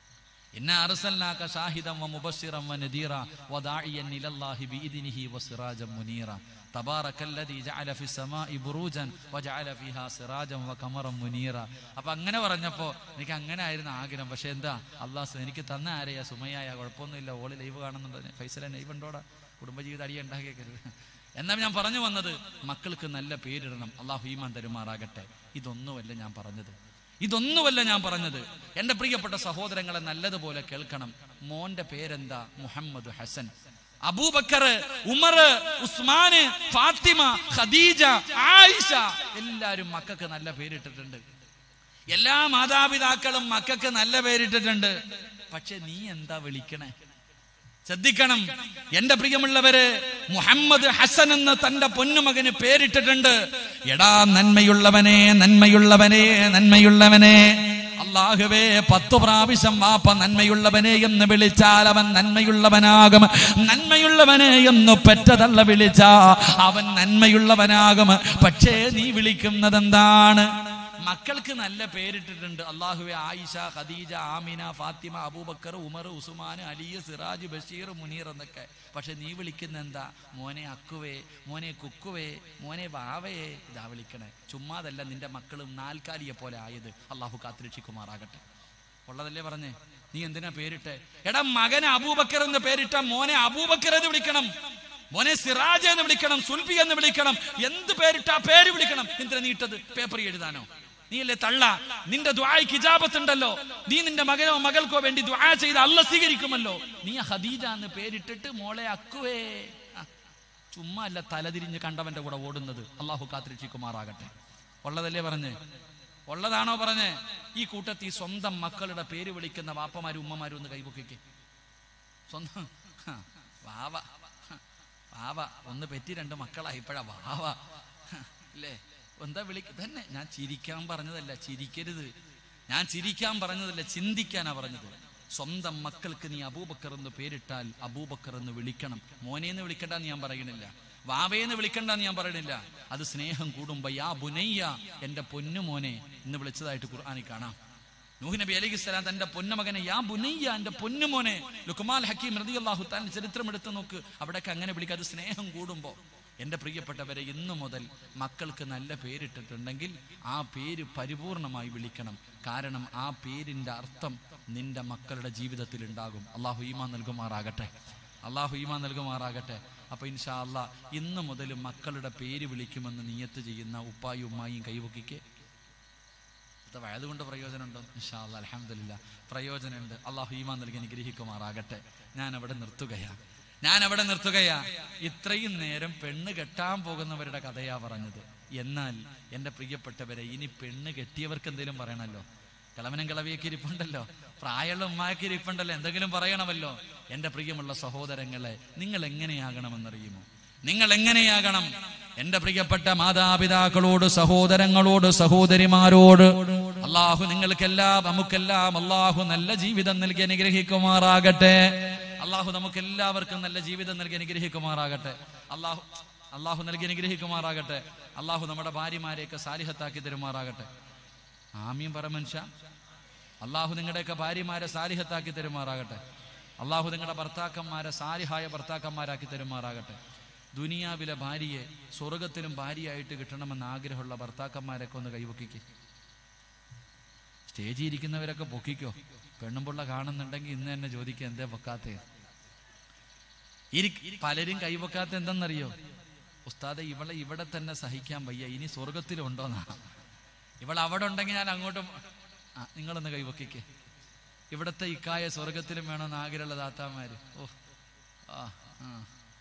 ഇന്ന അർസൽനാക ഷാഹിദൻ വമുബശ്ശിറൻ വനദീറ വദാഇയൻ ഇലല്ലാഹി ബിഇദ്നിഹി വസിറാജൻ മുനീറ തബാറക്കല്ലദീ ജഅല ഫിസ് സമാഇ ബുറൂജൻ വജഅല ഫീഹാ സിറാജൻ വഖമറൻ മുനീറ അപ്പൊ അങ്ങനെ പറഞ്ഞപ്പോ എനിക്ക് അങ്ങനെ ആയിരുന്നു ആഗ്രഹം പക്ഷെ എന്താ അള്ളാഹ് എനിക്ക് തന്ന ആരെയാ സുമയായ കുഴപ്പമൊന്നുമില്ല ഓള് ലൈവ് കാണുന്നുണ്ട് ഫൈസല ലൈവ് ഉണ്ടോടാ കുടുംബജീവിതം അടിയ ഉണ്ടാക്കിയേക്കരുത് എന്നാൽ ഞാൻ പറഞ്ഞു വന്നത് മക്കൾക്ക് നല്ല പേരിടണം അള്ളാഹു ഈമാൻ തരുമാറാകട്ടെ ഇതൊന്നുമല്ല ഞാൻ പറഞ്ഞത് ഇതൊന്നുമല്ല ഞാൻ പറഞ്ഞത് എന്റെ പ്രിയപ്പെട്ട സഹോദരങ്ങളെ നല്ലതുപോലെ കേൾക്കണം മോന്റെ പേരെന്താ മുഹമ്മദ് ഹസൻ അബൂബക്കർ ഉമർ ഉസ്മാന് ഫാത്തിമ ഖദീജ ആയിഷ എല്ലാരും മക്കൾക്ക് നല്ല പേരിട്ടിട്ടുണ്ട് എല്ലാ മാതാപിതാക്കളും മക്കൾക്ക് നല്ല പേരിട്ടിട്ടുണ്ട് പക്ഷെ നീ എന്താ വിളിക്കണേ ശ്രദ്ധിക്കണം എന്റെ പ്രിയമുള്ളവര് മുഹമ്മദ് ഹസൻ എന്ന് തന്റെ പൊന്നുമകന് പേരിട്ടിട്ടുണ്ട് എടാ നന്മയുള്ളവനെ നന്മയുള്ളവനെ നന്മയുള്ളവനെ അള്ളാഹുവേ പത്തു പ്രാവശ്യം വാപ്പ നന്മയുള്ളവനെ എന്ന് വിളിച്ചാൽ അവൻ നന്മയുള്ളവനാകും നന്മയുള്ളവനെ എന്ന് പെറ്റതല്ല വിളിച്ച അവൻ നന്മയുള്ളവനാകും പക്ഷേ നീ വിളിക്കുന്നത് എന്താണ് മക്കൾക്ക് നല്ല പേരിട്ടിട്ടുണ്ട് അള്ളാഹുവെ ആയിഷ ഖദീജ ആമിന ഫാത്തിമ അബൂബക്കർ ഉമർ ഉസ്മാൻ അലി സിറാജ് ബഷീർ മുനീർ എന്നൊക്കെ പക്ഷെ നീ വിളിക്കുന്ന എന്താ മോനെ അക്കുവേ മോനെ കുക്കുവേ മോനെ വാവയെ ഇതാ വിളിക്കണേ ചുമ്മാതല്ല നിന്റെ മക്കളും നാൽക്കാലിയെ പോലെ ആയത് അള്ളാഹു കാത്തിരക്ഷിക്കുമാറാകട്ടെ ഉള്ളതല്ലേ പറഞ്ഞേ നീ എന്തിനാ പേരിട്ടെ എടാ മകനെ അബൂബക്കർ എന്ന് പേരിട്ട മോനെ അബൂബക്കർ എന്ന് വിളിക്കണം മോനെ സിറാജ് എന്ന് വിളിക്കണം സുൽഫി എന്ന് വിളിക്കണം എന്ത് പേരിട്ടാ പേര് വിളിക്കണം എന്തിനാ നീട്ടത് പേപ്പർ എഴുതാനോ നീയല്ലേ തള്ള നിന്റെ ദ്വായ്ക്ക് ഇജാബത്തുണ്ടല്ലോ നീ നിന്റെ മകനോ മകൾക്കോ വേണ്ടി ദ്വാ ചെയ്ത് അല്ല സ്വീകരിക്കുമല്ലോ നീ ഖദീജ എന്ന് പേരിട്ടിട്ട് മോളെ അക്കുവേ ആ, ചുമ്മാ അല്ല തലതിരിഞ്ഞ് കണ്ടവന്റെ കൂടെ ഓടുന്നത് അള്ളാഹു കാത്തിരക്ഷിക്കുമാറാകട്ടെ ഉള്ളതല്ലേ പറഞ്ഞേ ഉള്ളതാണോ പറഞ്ഞേ ഈ കൂട്ടത്തിൽ സ്വന്തം മക്കളുടെ പേര് വിളിക്കുന്ന വാപ്പമാരും ഉമ്മമാരും ഒന്ന് കൈപൊക്കിക്ക് സ്വന്തം ഹ, വാവ ഹ, വാവ ഒന്ന് പെറ്റി രണ്ട് മക്കളായി ഇപ്പഴാ വാവ ഹ, അല്ലേ എന്താ വിളിക്ക തന്നെ ഞാൻ ചിരിക്കാൻ പറഞ്ഞതല്ല ചിരിക്കരുത് ഞാൻ ചിരിക്കാൻ പറഞ്ഞതല്ല ചിന്തിക്കാനാ പറഞ്ഞത് സ്വന്തം മക്കൾക്ക് നീ അബൂബക്കർ എന്ന് പേരിട്ടാൽ അബൂബക്കർ എന്ന് വിളിക്കണം മോനെ എന്ന് വിളിക്കണ്ടെന്ന് ഞാൻ പറയണില്ല വാവയെന്ന് വിളിക്കണ്ടെന്ന് ഞാൻ പറയണില്ല അത് സ്നേഹം കൂടുമ്പോ യാ ബുനയ്യ എന്റെ പൊന്നു മോനെ എന്ന് വിളിച്ചതായിട്ട് ഖുർആാനിൽ കാണാം നൂഹ് നബി അലൈഹി സ്വലാം തന്റെ പൊന്നുമകനെ യാ ബുനയ്യ എന്റെ പൊന്നുമോനെ ലുക്കുമാൽ ഹക്കീം റളിയല്ലാഹു താൻ ചരിത്രം എടുത്തു നോക്ക് അവിടെയൊക്കെ അങ്ങനെ വിളിക്കാതെ സ്നേഹം കൂടുമ്പോ എന്റെ പ്രിയപ്പെട്ടവരെ ഇന്നു മുതൽ മക്കൾക്ക് നല്ല പേരിട്ടിട്ടുണ്ടെങ്കിൽ ആ പേര് പരിപൂർണമായി വിളിക്കണം കാരണം ആ പേരിന്റെ അർത്ഥം നിന്റെ മക്കളുടെ ജീവിതത്തിൽ ഉണ്ടാകും അള്ളാഹു ഈമാ നൽകുമാറാകട്ടെ അള്ളാഹു ഈമാ നൽകുമാറാകട്ടെ അപ്പൊ ഇൻഷാ അല്ലാ ഇന്നു മുതൽ മക്കളുടെ പേര് വിളിക്കുമെന്ന് നിയത്ത് ചെയ്യുന്ന ഉപ്പായും ഉമ്മായും കൈവക്കിക്ക് ഇത് വയത് കൊണ്ട് പ്രയോജനമുണ്ടോ ഇൻഷാ അല്ലാ അലഹമില്ല പ്രയോജനമുണ്ട് അള്ളാഹു ഈമാൻ നൽകി അനുഗ്രഹിക്കുമാറാകട്ടെ ഞാൻ അവിടെ നിർത്തുകയാ ഞാൻ അവിടെ നിർത്തുകയാ ഇത്രയും നേരം പെണ്ണ് കെട്ടാൻ പോകുന്നവരുടെ കഥയാ പറഞ്ഞത് എന്നാൽ എൻ്റെ പ്രിയപ്പെട്ടവരെ ഇനി പെണ്ണ് കെട്ടിയവർക്ക് എന്തെങ്കിലും പറയണമല്ലോ കിളവനും കിളവിയൊക്കെ ഇരിപ്പുണ്ടല്ലോ പ്രായമുള്ള ഉമ്മായൊക്കെ ഇരിപ്പുണ്ടല്ലോ എന്തെങ്കിലും പറയണമല്ലോ എൻ്റെ പ്രിയമുള്ള സഹോദരങ്ങളെ നിങ്ങൾ എങ്ങനെയാകണമെന്നറിയുമോ നിങ്ങൾ എങ്ങനെയാകണം എന്റെ പ്രിയപ്പെട്ട മാതാപിതാക്കളോട് സഹോദരങ്ങളോട് സഹോദരിമാരോട് അള്ളാഹു നിങ്ങൾക്കെല്ലാം നമുക്കെല്ലാം അള്ളാഹു നല്ല ജീവിതം നൽകി അനുഗ്രഹിക്കുമാറാകട്ടെ അള്ളാഹു നമുക്ക് എല്ലാവർക്കും നല്ല ജീവിതം നൽകി അനുഗ്രഹിക്കുമാറാകട്ടെ അള്ളാഹു അള്ളാഹു നൽകി അനുഗ്രഹിക്കുമാറാകട്ടെ അള്ളാഹു നമ്മുടെ ഭാര്യമാരെയൊക്കെ സാലിഹത്താക്കി തരുമാറാകട്ടെ ആമീൻ പറ മനുഷ്യ അള്ളാഹു നിങ്ങളുടെയൊക്കെ ഭാര്യമാരെ സാലിഹത്താക്കി തരുമാറാകട്ടെ അള്ളാഹു നിങ്ങളുടെ ഭർത്താക്കന്മാരെ സാലിഹായ ഭർത്താക്കന്മാരാക്കി തരുമാറാകട്ടെ ദുനിയാവിലെ ഭാര്യയെ സ്വർഗത്തിലും ഭാര്യയായിട്ട് കിട്ടണമെന്ന് ആഗ്രഹമുള്ള ഭർത്താക്കന്മാരൊക്കെ ഒന്ന് കൈവക്കിക്ക് സ്റ്റേജിൽ ഇരിക്കുന്നവരൊക്കെ പൊക്കിക്കോ പെണ്ണുമ്പുള്ള കാണുന്നുണ്ടെങ്കിൽ ഇന്ന് തന്നെ ചോദിക്കുക എന്തേ പൊക്കാത്തേ ഇരി പലരും കൈവക്കാത്ത എന്തെന്നറിയോ ഉസ്താദെ ഇവളെ ഇവിടെ തന്നെ സഹിക്കാൻ വയ്യ ഇനി സ്വർഗത്തിലുണ്ടോന്നാ ഇവൾ അവിടെ ഉണ്ടെങ്കിൽ ഞാൻ അങ്ങോട്ടും ആ നിങ്ങളൊന്ന് കൈവക്കിക്കേ ഇവിടത്തെ ഇക്കായ സ്വർഗത്തിലും വേണമെന്ന് ആഗ്രഹമുള്ള താത്താമാര് ഓ ആ ആ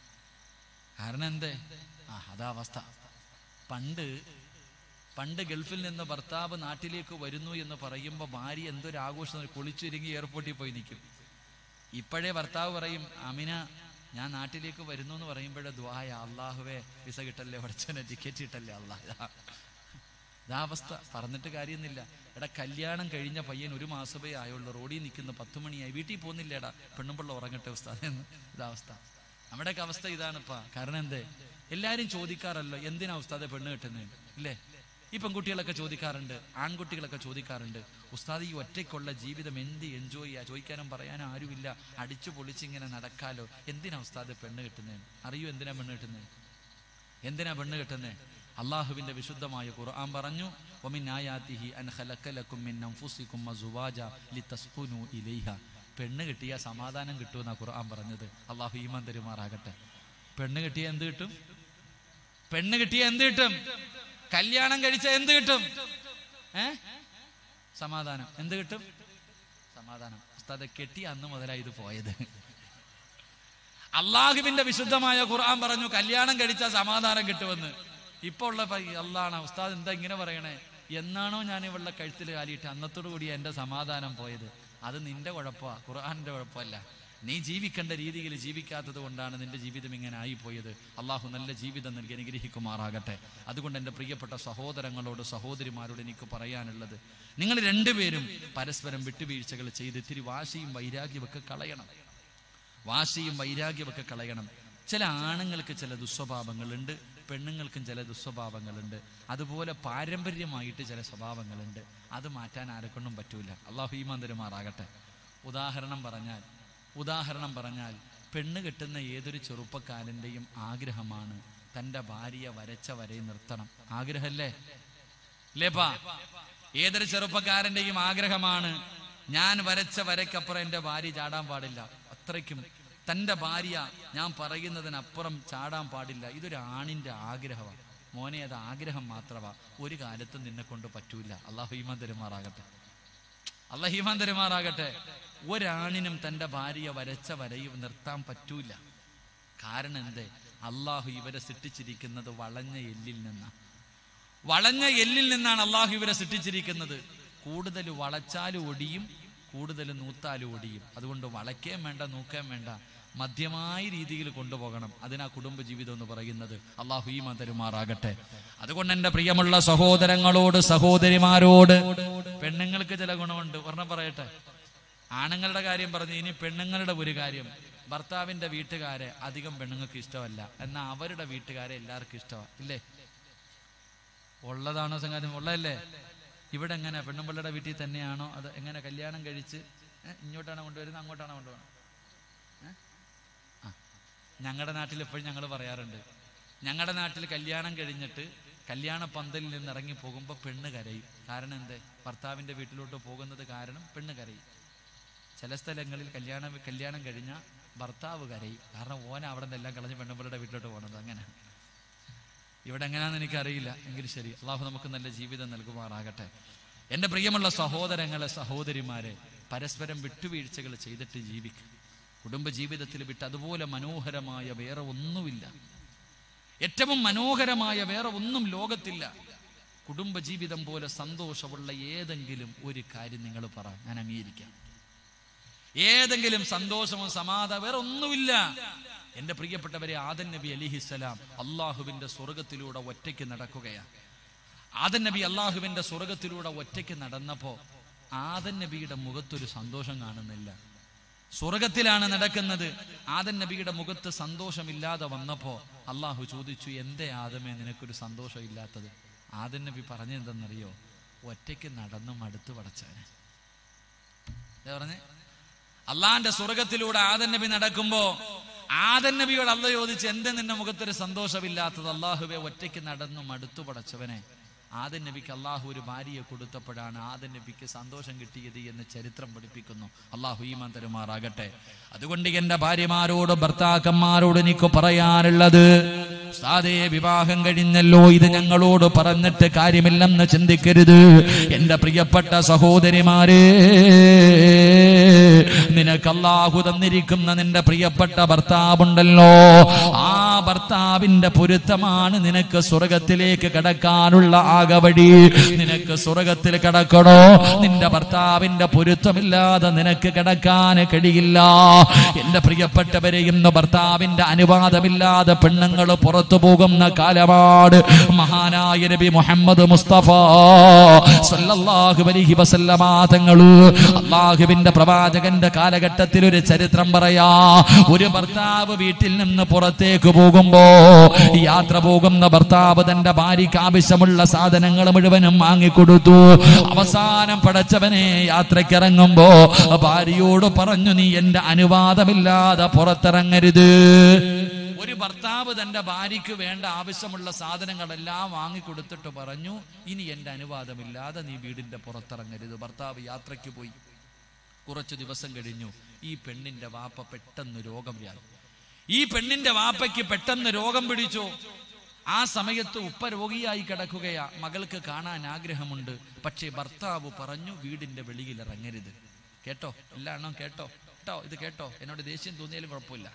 കാരണം എന്തേ ആ അതാ അവസ്ഥ പണ്ട് പണ്ട് ഗൾഫിൽ നിന്ന് ഭർത്താവ് നാട്ടിലേക്ക് വരുന്നു എന്ന് പറയുമ്പോൾ ഭാര്യ എന്തൊരു ആഘോഷം കുളിച്ചൊരുങ്ങി എയർപോർട്ടിൽ പോയി നിൽക്കും ഇപ്പോഴേ ഭർത്താവ് പറയും അമിന ഞാൻ നാട്ടിലേക്ക് വരുന്നു എന്ന് പറയുമ്പോഴേ ദ്വായ അള്ളാഹുവേ വിസ കിട്ടല്ലേ പഠിച്ചനെ ടിക്കറ്റ് കിട്ടല്ലേ അള്ളാഹ് ഇതാ അവസ്ഥ പറഞ്ഞിട്ട് കാര്യമൊന്നുമില്ല എടാ കല്യാണം കഴിഞ്ഞ പയ്യൻ ഒരു മാസമേ ആയുള്ളൂ റോഡിൽ നിൽക്കുന്ന പത്ത് മണിയായി വീട്ടിൽ പോകുന്നില്ലേടാ പെണ്ണുമ്പിള്ള ഉറങ്ങട്ടെ ഉസ്താദ് എന്ന് ഇതാ അവസ്ഥ നമ്മുടെയൊക്കെ അവസ്ഥ ഇതാണിപ്പാ കാരണം എന്തേ എല്ലാരും ചോദിക്കാറല്ലോ എന്തിനാ ഉസ്താദെ പെണ്ണ് കിട്ടുന്നത് ഇല്ലേ ഈ പെൺകുട്ടികളൊക്കെ ചോദിക്കാറുണ്ട് ആൺകുട്ടികളൊക്കെ ചോദിക്കാറുണ്ട് ഉസ്താദ് ഈ ഒറ്റയ്ക്കുള്ള ജീവിതം എന്ത് എൻജോയ് ചെയ്യാ ചോദിക്കാനും പറയാനും ആരുമില്ല അടിച്ചു പൊളിച്ചിങ്ങനെ നടക്കാലോ എന്തിനാ ഉസ്താദ് പെണ്ണ് കിട്ടുന്നത് അറിയൂ എന്തിനാ പെണ്ണ് കിട്ടുന്നത് എന്തിനാ പെണ്ണ് കിട്ടുന്നത് അള്ളാഹുവിന്റെ വിശുദ്ധമായ ഖുർആൻ പറഞ്ഞു വമിൻ ആയാതിഹി അൻ ഖലഖലകും മിൻ അൻഫുസികും അസ്വാജ ലിതസ്കുനു ഇലൈഹ പെണ്ണ് കിട്ടിയ സമാധാനം കിട്ടുമെന്നാ ഖുർആൻ പറഞ്ഞത് അള്ളാഹു ഈമാൻ തരുമാറാകട്ടെ പെണ്ണ് കിട്ടിയ എന്ത് കിട്ടും പെണ്ണ് കിട്ടിയ എന്ത് കിട്ടും കല്യാണം കഴിച്ച എന്ത് കിട്ടും ഏ സമാധാനം എന്ത് കിട്ടും സമാധാനം ഉസ്താദെ കെട്ടി അന്ന് മുതലായി ഇത് പോയത് അള്ളാഹുവിന്റെ വിശുദ്ധമായ ഖുർആൻ പറഞ്ഞു കല്യാണം കഴിച്ചാൽ സമാധാനം കിട്ടുമെന്ന് ഇപ്പൊ ഉള്ള അള്ളാണ് ഉസ്താദ് എന്താ ഇങ്ങനെ പറയണേ എന്നാണോ ഞാൻ ഇവളുടെ കഴുത്തിൽ കാലിയിട്ട് അന്നത്തോടു കൂടി എന്റെ സമാധാനം പോയത് അത് നിന്റെ കുഴപ്പമാ ഖുർആാനിന്റെ കുഴപ്പമല്ല നീ ജീവിക്കേണ്ട രീതിയിൽ ജീവിക്കാത്തത് കൊണ്ടാണ് നിന്റെ ജീവിതം ഇങ്ങനെ ആയിപ്പോയത് അള്ളാഹു നല്ല ജീവിതം നൽകി അനുഗ്രഹിക്കുമാറാകട്ടെ അതുകൊണ്ട് എൻ്റെ പ്രിയപ്പെട്ട സഹോദരങ്ങളോട് സഹോദരിമാരോട് എനിക്ക് പറയാനുള്ളത് നിങ്ങൾ രണ്ടുപേരും പരസ്പരം വിട്ടുവീഴ്ചകൾ ചെയ്ത് ഇത്തിരി വാശിയും വൈരാഗ്യമൊക്കെ കളയണം വാശിയും വൈരാഗ്യമൊക്കെ കളയണം ചില ആണുങ്ങൾക്ക് ചില ദുസ്വഭാവങ്ങളുണ്ട് പെണ്ണുങ്ങൾക്കും ചില ദുസ്വഭാവങ്ങളുണ്ട് അതുപോലെ പാരമ്പര്യമായിട്ട് ചില സ്വഭാവങ്ങളുണ്ട് അത് മാറ്റാൻ ആരെക്കൊണ്ടും പറ്റൂല അള്ളാഹു ഈമാൻ തരുമാറാകട്ടെ ഉദാഹരണം പറഞ്ഞാൽ ഉദാഹരണം പറഞ്ഞാൽ പെണ്ണ് കെട്ടുന്ന ഏതൊരു ചെറുപ്പക്കാരൻ്റെയും ആഗ്രഹമാണ് തൻ്റെ ഭാര്യയെ വരച്ച വരെ നിർത്തണം ആഗ്രഹല്ലേ ലേപ്പാ ഏതൊരു ചെറുപ്പക്കാരൻ്റെയും ആഗ്രഹമാണ് ഞാൻ വരച്ച വരയ്ക്കപ്പുറം എൻ്റെ ഭാര്യ ചാടാൻ പാടില്ല അത്രയ്ക്കും തൻ്റെ ഭാര്യ ഞാൻ പറയുന്നതിനപ്പുറം ചാടാൻ പാടില്ല ഇതൊരു ആണിൻ്റെ ആഗ്രഹമാണ് മോനെ അത് ആഗ്രഹം മാത്രമാ ഒരു കാലത്തും നിന്നെ കൊണ്ട് പറ്റൂല അള്ളാഹു ഈമാൻ തരുമാറാകട്ടെ അള്ളാഹ് ഈമാൻ തരുമാറാകട്ടെ ഒരാണിനും തൻ്റെ ഭാര്യ വരച്ച വരയും നിർത്താൻ പറ്റൂല കാരണം എന്തേ അള്ളാഹു ഇവരെ സൃഷ്ടിച്ചിരിക്കുന്നത് വളഞ്ഞ എല്ലിൽ നിന്നാണ് വളഞ്ഞ എല്ലിൽ നിന്നാണ് അള്ളാഹു ഇവരെ സൃഷ്ടിച്ചിരിക്കുന്നത് കൂടുതൽ വളച്ചാലും ഒടിയും കൂടുതൽ നൂത്താലും ഒടിയും അതുകൊണ്ട് വളയ്ക്കേം വേണ്ട നൂക്കേം വേണ്ട മധ്യമായ രീതിയിൽ കൊണ്ടുപോകണം അതിനാ കുടുംബ ജീവിതം എന്ന് പറയുന്നത് അള്ളാഹു ഈ തരുമാറാകട്ടെ അതുകൊണ്ട് എൻ്റെ പ്രിയമുള്ള സഹോദരങ്ങളോട് സഹോദരിമാരോട് പെണ്ണുങ്ങൾക്ക് ചില ഗുണമുണ്ട് ഒരെണ്ണം പറയട്ടെ ആണുങ്ങളുടെ കാര്യം പറഞ്ഞു ഇനി പെണ്ണുങ്ങളുടെ ഒരു കാര്യം ഭർത്താവിന്റെ വീട്ടുകാരെ അധികം പെണ്ണുങ്ങൾക്ക് ഇഷ്ടമല്ല എന്നാൽ അവരുടെ വീട്ടുകാരെ എല്ലാവർക്കും ഇഷ്ടമാണ് ഇല്ലേ ഉള്ളതാണോ സംഗതി ഉള്ളതല്ലേ ഇവിടെ എങ്ങനെ പെണ്ണുമ്പിള്ളയുടെ വീട്ടിൽ തന്നെയാണോ അത് എങ്ങനെ കല്യാണം കഴിച്ച് ഏ, ഇങ്ങോട്ടാണോ കൊണ്ടുവരുന്നത് അങ്ങോട്ടാണോ കൊണ്ടുപോകണം ഞങ്ങളുടെ നാട്ടിൽ എപ്പോഴും ഞങ്ങൾ പറയാറുണ്ട് ഞങ്ങളുടെ നാട്ടിൽ കല്യാണം കഴിഞ്ഞിട്ട് കല്യാണ പന്തലിൽ നിന്ന് ഇറങ്ങി പോകുമ്പോൾ പെണ്ണ് കരയും കാരണം എന്തേ ഭർത്താവിൻ്റെ വീട്ടിലോട്ട് പോകുന്നത് കാരണം പെണ്ണ് കരയും ചില സ്ഥലങ്ങളിൽ കല്യാണം കല്യാണം കഴിഞ്ഞാൽ ഭർത്താവ് കരയും കാരണം ഓന അവിടെ നിന്നെല്ലാം കളഞ്ഞ് പെണ്ണുമ്പിളുടെ വീട്ടിലോട്ട് പോകുന്നത് അങ്ങനെ ഇവിടെ എങ്ങനെയാണെന്ന് എനിക്കറിയില്ല എങ്കിലും ശരി അള്ളാഹു നമുക്ക് നല്ല ജീവിതം നൽകുമാറാകട്ടെ എൻ്റെ പ്രിയമുള്ള സഹോദരങ്ങളെ സഹോദരിമാരെ പരസ്പരം വിട്ടുവീഴ്ചകൾ ചെയ്തിട്ട് ജീവിക്കും കുടുംബ ജീവിതത്തിൽ വിട്ട് അതുപോലെ മനോഹരമായ വേറെ ഒന്നുമില്ല ഏറ്റവും മനോഹരമായ വേറെ ഒന്നും ലോകത്തില്ല കുടുംബ ജീവിതം പോലെ സന്തോഷമുള്ള ഏതെങ്കിലും ഒരു കാര്യം നിങ്ങൾ പറ ഞാൻ അംഗീകരിക്കാം ഏതെങ്കിലും സന്തോഷമോ സമാധാനം വേറെ ഒന്നുമില്ല എന്റെ പ്രിയപ്പെട്ടവരെ ആദൻ നബി അലിഹിസലാം അള്ളാഹുവിന്റെ സ്വർഗത്തിലൂടെ ഒറ്റയ്ക്ക് നടക്കുകയാണ് ആദൻ നബി അള്ളാഹുവിന്റെ സ്വർഗത്തിലൂടെ ഒറ്റയ്ക്ക് നടന്നപ്പോ ആദൻ നബിയുടെ മുഖത്തൊരു സന്തോഷം കാണുന്നില്ല സ്വർഗത്തിലാണ് നടക്കുന്നത് ആദൻ നബിയുടെ മുഖത്ത് സന്തോഷമില്ലാതെ വന്നപ്പോ അള്ളാഹു ചോദിച്ചു എന്തേ ആദമേ നിനക്കൊരു സന്തോഷമില്ലാത്തത് ആദൻ നബി പറഞ്ഞെന്തെന്നറിയോ ഒറ്റയ്ക്ക് നടന്നു മടുത്തു പടച്ചവനെ എന്താ പറഞ്ഞേ അള്ളാന്റെ സ്വർഗത്തിലൂടെ ആദൻ നബി നടക്കുമ്പോ ആദൻ നബിയോട് അല്ല ചോദിച്ച് എന്ത് നിന്റെ മുഖത്തൊരു സന്തോഷമില്ലാത്തത് അള്ളാഹുവെ ഒറ്റയ്ക്ക് നടന്നു മടുത്തു പടച്ചവനെ ആദൻ നബിക്ക് അള്ളാഹു ഒരു ഭാര്യയെ കൊടുത്തപ്പോഴാണ് ആദൻ നബിക്ക് സന്തോഷം കിട്ടിയത് എന്ന് ചരിത്രം പഠിപ്പിക്കുന്നു അള്ളാഹു ഈമാൻ തരുമാറാകട്ടെ അതുകൊണ്ട് എന്റെ ഭാര്യമാരോട് ഭർത്താക്കന്മാരോട് എനിക്ക് പറയാനുള്ളത് സാതേ വിവാഹം കഴിഞ്ഞല്ലോ ഇത് ഞങ്ങളോട് പറഞ്ഞിട്ട് കാര്യമില്ലെന്ന് ചിന്തിക്കരുത് എന്റെ പ്രിയപ്പെട്ട സഹോദരിമാരെ നിനക്ക് അള്ളാഹു തന്നിരിക്കുന്ന നിന്റെ പ്രിയപ്പെട്ട ഭർത്താവുണ്ടല്ലോ ആ ഭർത്താവിന്റെ പൊരുത്തമാണ് നിനക്ക് സ്വർഗത്തിലേക്ക് കടക്കാനുള്ള ആകവഴി നിനക്ക് സ്വർഗത്തിൽ കടക്കണോ നിന്റെ ഭർത്താവിന്റെ പൊരുത്തമില്ലാതെ നിനക്ക് കടക്കാൻ കഴിയില്ല എന്റെ പ്രിയപ്പെട്ടവരെ ഇന്ന് ഭർത്താവിന്റെ അനുവാദമില്ലാതെ പെണ്ണുങ്ങൾ പുറത്തു പോകുന്ന കാലമാണ് മഹാനായ നബി മുഹമ്മദ് മുസ്തഫ സല്ലല്ലാഹു അലൈഹി വസല്ലമ തങ്ങള് അള്ളാഹുവിന്റെ പ്രവാചകന്റെ കാലഘട്ടത്തിൽ ഒരു ചരിത്രം പറയാ ഒരു ഭർത്താവ് വീട്ടിൽ നിന്ന് പുറത്തേക്ക് പോകുമ്പോ യാത്ര പോകുന്ന ഭർത്താവ് തന്റെ ഭാര്യയ്ക്ക് ആവശ്യമുള്ള സാധനങ്ങൾ മുഴുവനും വാങ്ങിക്കൊടുത്തു അവസാനം പടച്ചവനെ യാത്രക്കിറങ്ങുമ്പോ ഭാര്യയോട് പറഞ്ഞു നീ എന്റെ അനുവാദമില്ലാതെ പുറത്തിറങ്ങരുത് ഒരു ഭർത്താവ് തന്റെ ഭാര്യയ്ക്ക് വേണ്ട ആവശ്യമുള്ള സാധനങ്ങളെല്ലാം വാങ്ങിക്കൊടുത്തിട്ട് പറഞ്ഞു ഇനി എന്റെ അനുവാദമില്ലാതെ നീ വീടിന്റെ പുറത്തിറങ്ങരുത് ഭർത്താവ് യാത്രയ്ക്ക് പോയി കുറച്ചു ദിവസം കഴിഞ്ഞു ഈ പെണ്ണിന്റെ വാപ്പ പെട്ടെന്ന് രോഗം വ്യാപി ഈ പെണ്ണിന്റെ വാപ്പയ്ക്ക് പെട്ടെന്ന് രോഗം പിടിച്ചു ആ സമയത്ത് ഉപ്പ രോഗിയായി കിടക്കുകയാ മകൾക്ക് കാണാൻ ആഗ്രഹമുണ്ട് പക്ഷേ ഭർത്താവ് പറഞ്ഞു വീടിന്റെ വെളിയിൽ ഇറങ്ങരുത് കേട്ടോ എല്ലാണോ കേട്ടോ കേട്ടോ ഇത് കേട്ടോ എന്നോട് ദേഷ്യം തോന്നിയാലും കുഴപ്പമില്ല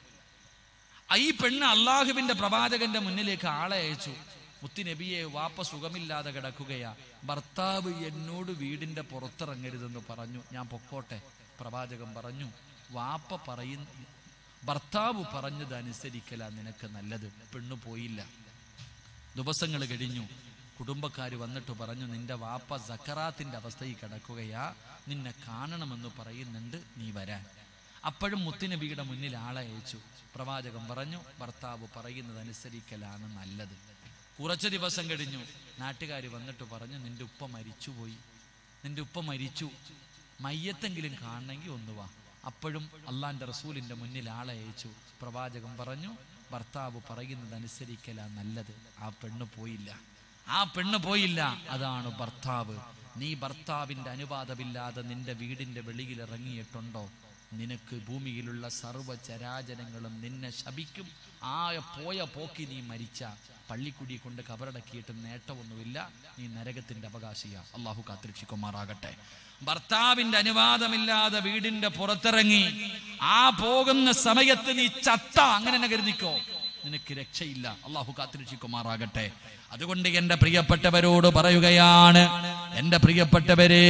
ഈ പെണ്ണ് അള്ളാഹുവിന്റെ പ്രവാചകന്റെ മുന്നിലേക്ക് ആളെ അയച്ചു മുത്തുനബിയെ വാപ്പ സുഖമില്ലാതെ കിടക്കുകയാ ഭർത്താവ് എന്നോട് വീടിന്റെ പുറത്തിറങ്ങരുതെന്ന് പറഞ്ഞു ഞാൻ പൊക്കോട്ടെ പ്രവാചകൻ പറഞ്ഞു വാപ്പ പറയുന്ന ഭർത്താവ് പറഞ്ഞത് അനുസരിക്കല നിനക്ക് നല്ലത് പെണ്ണു പോയില്ല ദിവസങ്ങൾ കഴിഞ്ഞു കുടുംബക്കാർ വന്നിട്ട് പറഞ്ഞു നിന്റെ വാപ്പ സക്കറാത്തിന്റെ അവസ്ഥയിൽ കിടക്കുകയാ നിന്നെ കാണണമെന്ന് പറയുന്നുണ്ട് നീ വരാൻ അപ്പോഴും മുത്തുനബിയുടെ മുന്നിൽ ആളെ അയച്ചു പ്രവാചകൻ പറഞ്ഞു ഭർത്താവ് പറയുന്നത് അനുസരിക്കലാണ് നല്ലത് കുറച്ച് ദിവസം കഴിഞ്ഞു നാട്ടുകാർ വന്നിട്ട് പറഞ്ഞു നിന്റെ ഉപ്പ മരിച്ചുപോയി നിന്റെ ഉപ്പ മരിച്ചു മയ്യത്തെങ്കിലും കാണണമെങ്കിൽ ഒന്ന് വാ അപ്പോഴും അള്ളാന്റെ റസൂലിന്റെ മുന്നിൽ ആളെ അയച്ചു പ്രവാചകൻ പറഞ്ഞു ഭർത്താവ് പറയുന്നത് അനുസരിക്കല നല്ലത് ആ പെണ്ണ് പോയില്ല ആ പെണ്ണ് പോയില്ല അതാണ് ഭർത്താവ് നീ ഭർത്താവിന്റെ അനുവാദമില്ലാതെ നിന്റെ വീടിന്റെ വെളിയിൽ ഇറങ്ങിയിട്ടുണ്ടോ നിനക്ക് ഭൂമിയിലുള്ള സർവ്വ ചരാചരങ്ങളും നിന്നെ ശപിക്കും ആ പോയ പോക്കി നീ മരിച്ച പള്ളിക്കുടി കൊണ്ട് കബറടക്കിയിട്ട് നേട്ടമൊന്നുമില്ല നീ നരകത്തിന്റെ അവകാശിയ അള്ളാഹു കാത്തിരക്ഷിക്കുമാറാകട്ടെ ഭർത്താവിന്റെ അനുവാദമില്ലാതെ വീടിന്റെ പുറത്തിറങ്ങി ആ പോകുന്ന സമയത്ത് നീ ചത്ത അങ്ങനെ തന്നെ കരുതിക്കോ നിനക്ക് രക്ഷയില്ല അള്ളാഹു കാത്തിരക്ഷിക്കുമാറാകട്ടെ അതുകൊണ്ട് എന്റെ പ്രിയപ്പെട്ടവരോട് പറയുകയാണ് എന്റെ പ്രിയപ്പെട്ടവരെ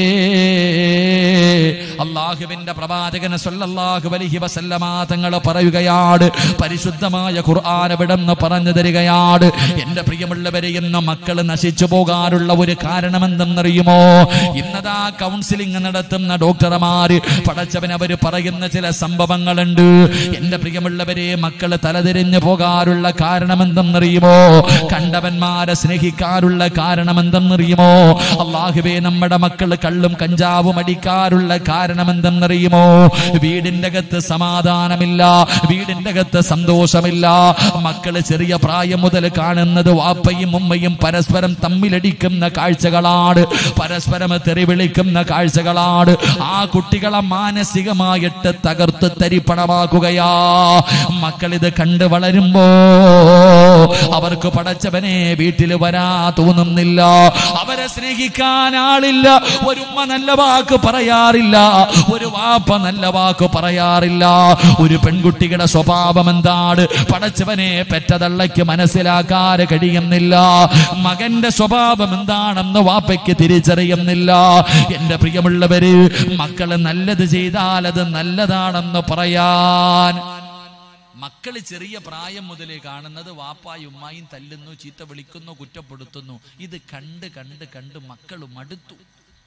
അള്ളാഹുവിന്റെ പ്രവാചകന് സല്ലല്ലാഹു അലൈഹി വസല്ലമ തങ്ങൾ പറയുകയാണ് പരിശുദ്ധമായ ഖുർആൻ എവിടെന്ന് പറഞ്ഞു തരികയാണ് എന്റെ പ്രിയമുള്ളവരെ ഇന്ന് മക്കൾ നശിച്ചു പോകാനുള്ള ഒരു കാരണമെന്തെന്നറിയുമോ ഇന്നതാ കൗൺസിലിംഗ് നടത്തുന്ന ഡോക്ടർമാര് പടച്ചവൻ അവര് പറയുന്ന ചില സംഭവങ്ങളുണ്ട് എന്റെ പ്രിയമുള്ളവരെ മക്കള് തലതിരിഞ്ഞു പോകാനുള്ള കാരണമെന്തെന്നറിയുമോ കണ്ടവന്മാരെ സ്നേഹിക്കാനുള്ള കാരണമെന്തെന്നറിയുമോ അള്ളാഹുവേ നമ്മുടെ മക്കള് കള്ളും കഞ്ചാവും അടിക്കാറുള്ള കാരണമെന്തെന്നറിയുമോ വീടിന്റെ അകത്ത് സമാധാനമില്ല വീടിന്റെ അകത്ത് സന്തോഷമില്ല മക്കള് ചെറിയ പ്രായം മുതൽ കാണുന്നത് വാപ്പയും ഉമ്മയും പരസ്പരം തമ്മിലടിക്കുന്ന കാഴ്ചകളാണ് പരസ്പരം തെറിവിളിക്കുന്ന കാഴ്ചകളാണ് ആ കുട്ടികളെ മാനസികമായിട്ട് തകർത്ത് തരിപ്പണമാക്കുകയാ മക്കൾ ഇത് കണ്ട് വളരുമ്പോ അവർക്ക് പടച്ചവനെ വീട്ടിൽ വരാ തോന്നുന്നില്ല അവരെ സ്നേഹിക്കാൻ ആളില്ല ഒരു ഉമ്മ നല്ല വാക്ക് പറയാറില്ല ഒരു വാപ്പ നല്ല വാക്ക് പറയാറില്ല ഒരു പെൺകുട്ടിയുടെ സ്വഭാവം എന്താണ് പടച്ചവനെ പെറ്റതള്ളയ്ക്ക് മനസ്സിലാക്കാൻ കഴിയുന്നില്ല മകന്റെ സ്വഭാവം എന്താണെന്ന് വാപ്പയ്ക്ക് തിരിച്ചറിയുന്നില്ല എന്റെ പ്രിയമുള്ളവര് മക്കള് നല്ലത് ചെയ്താൽ അത് നല്ലതാണെന്ന് പറയാൻ മക്കള് ചെറിയ പ്രായം മുതലേ കാണുന്നത് വാപ്പായും ഉമ്മായും തല്ലുന്നു ചീത്ത വിളിക്കുന്നു കുറ്റപ്പെടുത്തുന്നു ഇത് കണ്ട് കണ്ട് കണ്ട് മക്കൾ മടുത്തു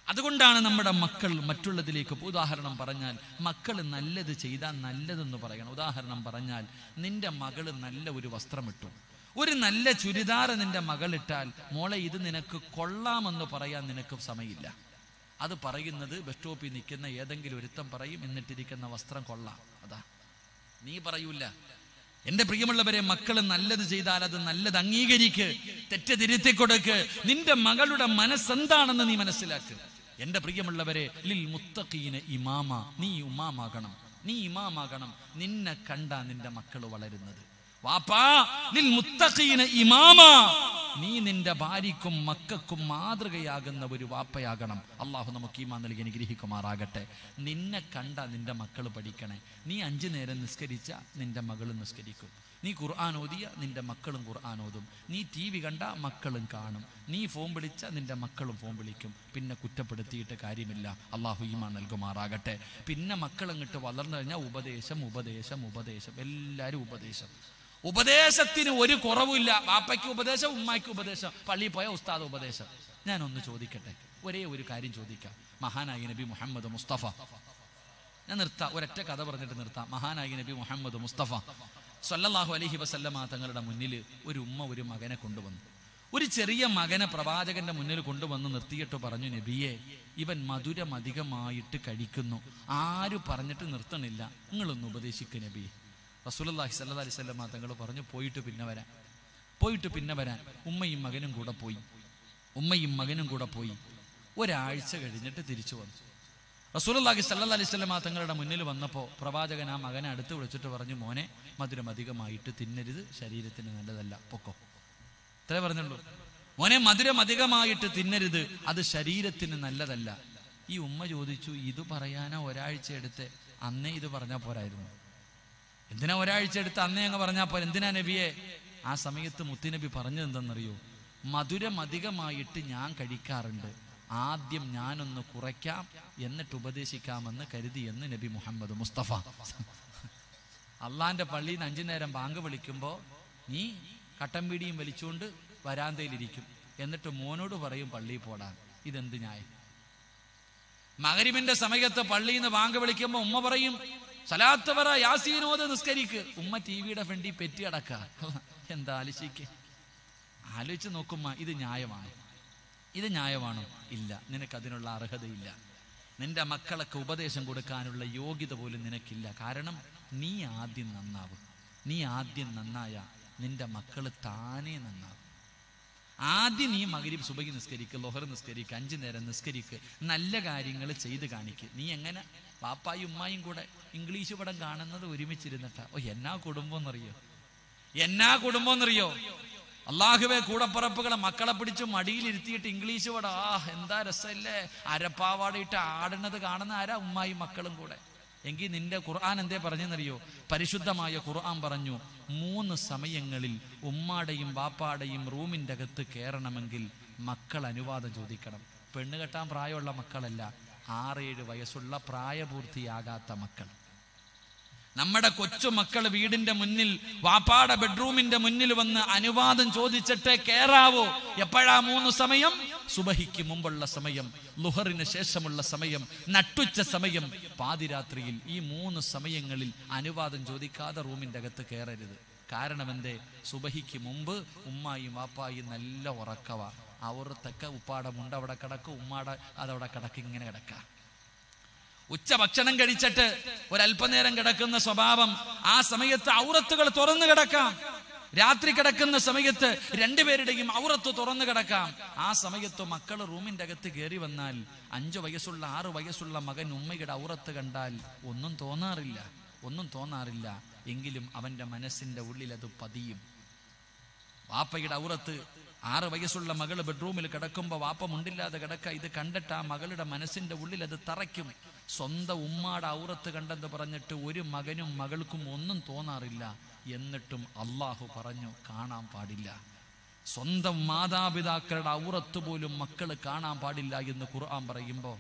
അതുകൊണ്ടാണ് നമ്മുടെ മക്കൾ മറ്റുള്ളതിലേക്ക് ഇപ്പൊ ഉദാഹരണം പറഞ്ഞാൽ മക്കൾ നല്ലത് ചെയ്താൽ നല്ലതെന്ന് പറയണം ഉദാഹരണം പറഞ്ഞാൽ നിന്റെ മകള് നല്ല ഒരു വസ്ത്രമിട്ടു ഒരു നല്ല ചുരിദാർ നിന്റെ മകളിട്ടാൽ മോളെ ഇത് നിനക്ക് കൊള്ളാമെന്ന് പറയാൻ നിനക്ക് സമയമില്ല അത് പറയുന്നത് ബസ് സ്റ്റോപ്പിൽ നിൽക്കുന്ന ഏതെങ്കിലും ഒരുത്തം പറയും എന്നിട്ടിരിക്കുന്ന വസ്ത്രം കൊള്ളാം അതാ നീ പറയൂല എന്റെ പ്രിയമുള്ളവരെ മക്കൾ നല്ലത് ചെയ്താൽ അത് നല്ലത് അംഗീകരിക്ക് തെറ്റ് തിരുത്തി കൊടുക്ക് നിന്റെ മകളുടെ മനസ്സെന്താണെന്ന് നീ മനസ്സിലാക്ക് എന്റെ പ്രിയമുള്ളവരെ ലിൽ മുത്തഖീന ഇമാമ നീ ഉമാമാകണം നീ ഇമാമാകണം നിന്നെ കണ്ടാ നിന്റെ മക്കൾ വളരുന്നത് വാപ്പാ ലിൽ മുത്തഖീന ഇമാമ നീ നിന്റെ ഭാര്യക്കും മക്കൾക്കും മാതൃകയാകുന്ന ഒരു വാപ്പയാകണം അള്ളാഹു നമുക്ക് ഈമാ നൽകി അനുഗ്രഹിക്കുമാറാകട്ടെ നിന്നെ കണ്ട നിന്റെ മക്കൾ പഠിക്കണേ നീ അഞ്ചു നേരം നിസ്കരിച്ച നിന്റെ മകളും നിസ്കരിക്കും നീ ഖുർആൻ ഓതിയ നിന്റെ മക്കളും ഖുർആൻ ഓതും നീ ടി വി കണ്ട മക്കളും കാണും നീ ഫോൺ വിളിച്ച നിന്റെ മക്കളും ഫോൺ വിളിക്കും പിന്നെ കുറ്റപ്പെടുത്തിയിട്ട് കാര്യമില്ല അള്ളാഹു ഈമാ നൽകുമാറാകട്ടെ പിന്നെ മക്കളങ്ങിട്ട് വളർന്നു കഴിഞ്ഞാൽ ഉപദേശം ഉപദേശം ഉപദേശം എല്ലാവരും ഉപദേശം ഉപദേശത്തിന് ഒരു കുറവുമില്ല വാപ്പയ്ക്ക് ഉപദേശം ഉമ്മായ്ക്ക് ഉപദേശം പള്ളിയിൽ പോയ ഉസ്താദ് ഉപദേശം ഞാനൊന്ന് ചോദിക്കട്ടെ ഒരേ ഒരു കാര്യം ചോദിക്കാം മഹാനായി നബി മുഹമ്മദ് മുസ്തഫ ഞാൻ നിർത്താം ഒരൊറ്റ കഥ പറഞ്ഞിട്ട് നിർത്താം മഹാനായി നബി മുഹമ്മദ് മുസ്തഫ സല്ലല്ലാഹു അലൈഹി വസല്ലമ തങ്ങളുടെ മുന്നിൽ ഒരു ഉമ്മ ഒരു മകനെ കൊണ്ടുവന്നു ഒരു ചെറിയ മകനെ പ്രവാചകന്റെ മുന്നിൽ കൊണ്ടുവന്ന് നിർത്തിയിട്ട് പറഞ്ഞു നബിയെ ഇവൻ മധുരം അധികമായിട്ട് കഴിക്കുന്നു ആര് പറഞ്ഞിട്ട് നിർത്തണില്ല നിങ്ങളൊന്ന് ഉപദേശിക്കുക നബിയെ റസൂലുള്ളാഹി സ്വല്ലല്ലാഹി അലൈഹി വസല്ലമ തങ്ങൾ പറഞ്ഞു പോയിട്ട് പിന്നെ വരാൻ പോയിട്ട് പിന്നെ വരാൻ ഉമ്മയും മകനും കൂടെ പോയി ഉമ്മയും മകനും കൂടെ പോയി ഒരാഴ്ച കഴിഞ്ഞിട്ട് തിരിച്ചു വന്നു റസൂലുള്ളാഹി സ്വല്ലല്ലാഹി അലൈഹി വസല്ലമ തങ്ങളുടെ മുന്നിൽ വന്നപ്പോൾ പ്രവാചകൻ ആ മകനെ അടുത്ത് വിളിച്ചിട്ട് പറഞ്ഞു മോനെ മധുരം അധികമായിട്ട് തിന്നരുത് ശരീരത്തിന് നല്ലതല്ല പൊക്കോ ഇത്രേ പറഞ്ഞുള്ളൂ മോനെ മധുരം അധികമായിട്ട് തിന്നരുത് അത് ശരീരത്തിന് നല്ലതല്ല ഈ ഉമ്മ ചോദിച്ചു ഇത് പറയാനാ ഒരാഴ്ച എടുത്ത് അന്നേ ഇത് പറഞ്ഞാൽ പോരായിരുന്നു എന്തിനാ ഒരാഴ്ച എടുത്ത് അന്നേ അങ്ങ് പറഞ്ഞാൽ പോലെ എന്തിനാ നബിയെ ആ സമയത്ത് മുത്തുനബി പറഞ്ഞത് എന്തെന്നറിയോ മധുരം അധികമായിട്ട് ഞാൻ കഴിക്കാറുണ്ട് ആദ്യം ഞാനൊന്ന് കുറയ്ക്കാം എന്നിട്ട് ഉപദേശിക്കാമെന്ന് കരുതി എന്ന് നബി മുഹമ്മദ് മുസ്തഫ അള്ളാന്റെ പള്ളിയിൽ നിന്ന് അഞ്ചു നേരം ബാങ്ക് വിളിക്കുമ്പോൾ നീ കട്ടൻ പീടിയും വലിച്ചുകൊണ്ട് വരാന്തയിലിരിക്കും എന്നിട്ട് മോനോട് പറയും പള്ളിയിൽ പോടാൻ ഇതെന്ത് ന്യായം മകരിമിന്റെ സമയത്ത് പള്ളിയിൽ നിന്ന് ബാങ്ക് വിളിക്കുമ്പോൾ ഉമ്മ പറയും സലാത്ത് പറ യാസീനോത് നിസ്കരിക്ക് ഉമ്മ ടി വിയുടെ ഫ്രണ്ടിൽ പെറ്റി അടക്ക എന്താ ആലോചിക്ക് ആലോചിച്ച് നോക്കുമ്മ ഇത് ന്യായമാണ് ഇത് ന്യായമാണോ ഇല്ല നിനക്ക് അതിനുള്ള അർഹതയില്ല നിന്റെ മക്കളൊക്കെ ഉപദേശം കൊടുക്കാനുള്ള യോഗ്യത പോലും നിനക്കില്ല കാരണം നീ ആദ്യം നന്നാവും നീ ആദ്യം നന്നായ നിന്റെ മക്കള് താനേ നന്നാവും ആദ്യം നീ മകരീബ് സുബഹി നിസ്കരിക്ക് ലൊഹർ നിസ്കരിക്ക് അഞ്ചു നേരം നിസ്കരിക്ക് നല്ല കാര്യങ്ങൾ ചെയ്ത് കാണിക്ക് നീ എങ്ങനെ പാപ്പായും ഉമ്മായും കൂടെ ഇംഗ്ലീഷ് പടം കാണുന്നത് ഒരുമിച്ചിരുന്നിട്ടാ ഓ എന്നാ കുടുംബം എന്നറിയോ എന്നാ കുടുംബം എന്നറിയോ അള്ളാഹുവെ കൂടപ്പറപ്പുകളെ മക്കളെ പിടിച്ച് മടിയിലിരുത്തിയിട്ട് ഇംഗ്ലീഷ് പടം ആ എന്താ രസമല്ലേ അരപ്പാവാടിയിട്ട് ആടുന്നത് കാണുന്ന ആരാ ഉമ്മായും മക്കളും കൂടെ എങ്കിൽ നിന്റെ ഖുർആൻ എന്തേ പറഞ്ഞെന്നറിയോ പരിശുദ്ധമായ ഖുർആൻ പറഞ്ഞു മൂന്ന് സമയങ്ങളിൽ ഉമ്മാടെയും ബാപ്പാടെയും റൂമിൻ്റെ അകത്ത് കയറണമെങ്കിൽ മക്കൾ അനുവാദം ചോദിക്കണം പെണ്ണ് കെട്ടാൻ പ്രായമുള്ള മക്കളല്ല ആറേഴ് വയസ്സുള്ള പ്രായപൂർത്തിയാകാത്ത മക്കൾ നമ്മുടെ കൊച്ചു മക്കൾ വീടിന്റെ മുന്നിൽ വാപ്പാടെ ബെഡ്റൂമിന്റെ മുന്നിൽ വന്ന് അനുവാദം ചോദിച്ചിട്ടേ കേറാവോ എപ്പോഴാ മൂന്ന് സമയം സുബഹിക്ക് മുമ്പുള്ള സമയം ലുഹറിന് ശേഷമുള്ള സമയം നട്ടുച്ച സമയം പാതിരാത്രിയിൽ ഈ മൂന്ന് സമയങ്ങളിൽ അനുവാദം ചോദിക്കാതെ റൂമിന്റെ അകത്ത് കയറരുത് കാരണം എന്തേ സുബഹിക്ക് മുമ്പ് ഉമ്മായും വാപ്പായും നല്ല ഉറക്കവ അവർത്തൊക്കെ ഉപ്പാടെ മുണ്ട് അവിടെ കിടക്കും ഉമ്മാടെ അതവിടെ കിടക്കും ഇങ്ങനെ കിടക്കാം ഉച്ച ഭക്ഷണം കഴിച്ചിട്ട് ഒരല്പനേരം കിടക്കുന്ന സ്വഭാവം ആ സമയത്ത് ഔറത്തുകൾ തുറന്നു കിടക്കാം രാത്രി കിടക്കുന്ന സമയത്ത് രണ്ടുപേരുടെയും ഔറത്ത് തുറന്നു കിടക്കാം ആ സമയത്ത് മക്കൾ റൂമിന്റെ അകത്ത് കയറി വന്നാൽ അഞ്ചു വയസ്സുള്ള ആറു വയസ്സുള്ള മകൻ ഉമ്മയുടെ ഔറത്ത് കണ്ടാൽ ഒന്നും തോന്നാറില്ല ഒന്നും തോന്നാറില്ല എങ്കിലും അവന്റെ മനസ്സിന്റെ ഉള്ളിൽ അത് പതിയും വാപ്പയുടെ ഔറത്ത് ആറ് വയസ്സുള്ള മകള് ബെഡ്റൂമിൽ കിടക്കുമ്പോൾ വാപ്പ മുണ്ടില്ലാതെ കിടക്ക ഇത് കണ്ടിട്ട് ആ മകളുടെ മനസ്സിന്റെ ഉള്ളിൽ അത് തറയ്ക്കും സ്വന്തം ഉമ്മാടെ ഔറത്ത് കണ്ടെന്ന് പറഞ്ഞിട്ട് ഒരു മകനും മകൾക്കും ഒന്നും തോന്നാറില്ല എന്നിട്ടും അള്ളാഹു പറഞ്ഞു കാണാൻ പാടില്ല സ്വന്തം മാതാപിതാക്കളുടെ ഔറത്ത് പോലും മക്കൾ കാണാൻ പാടില്ല എന്ന് ഖുർആൻ പറയുമ്പോൾ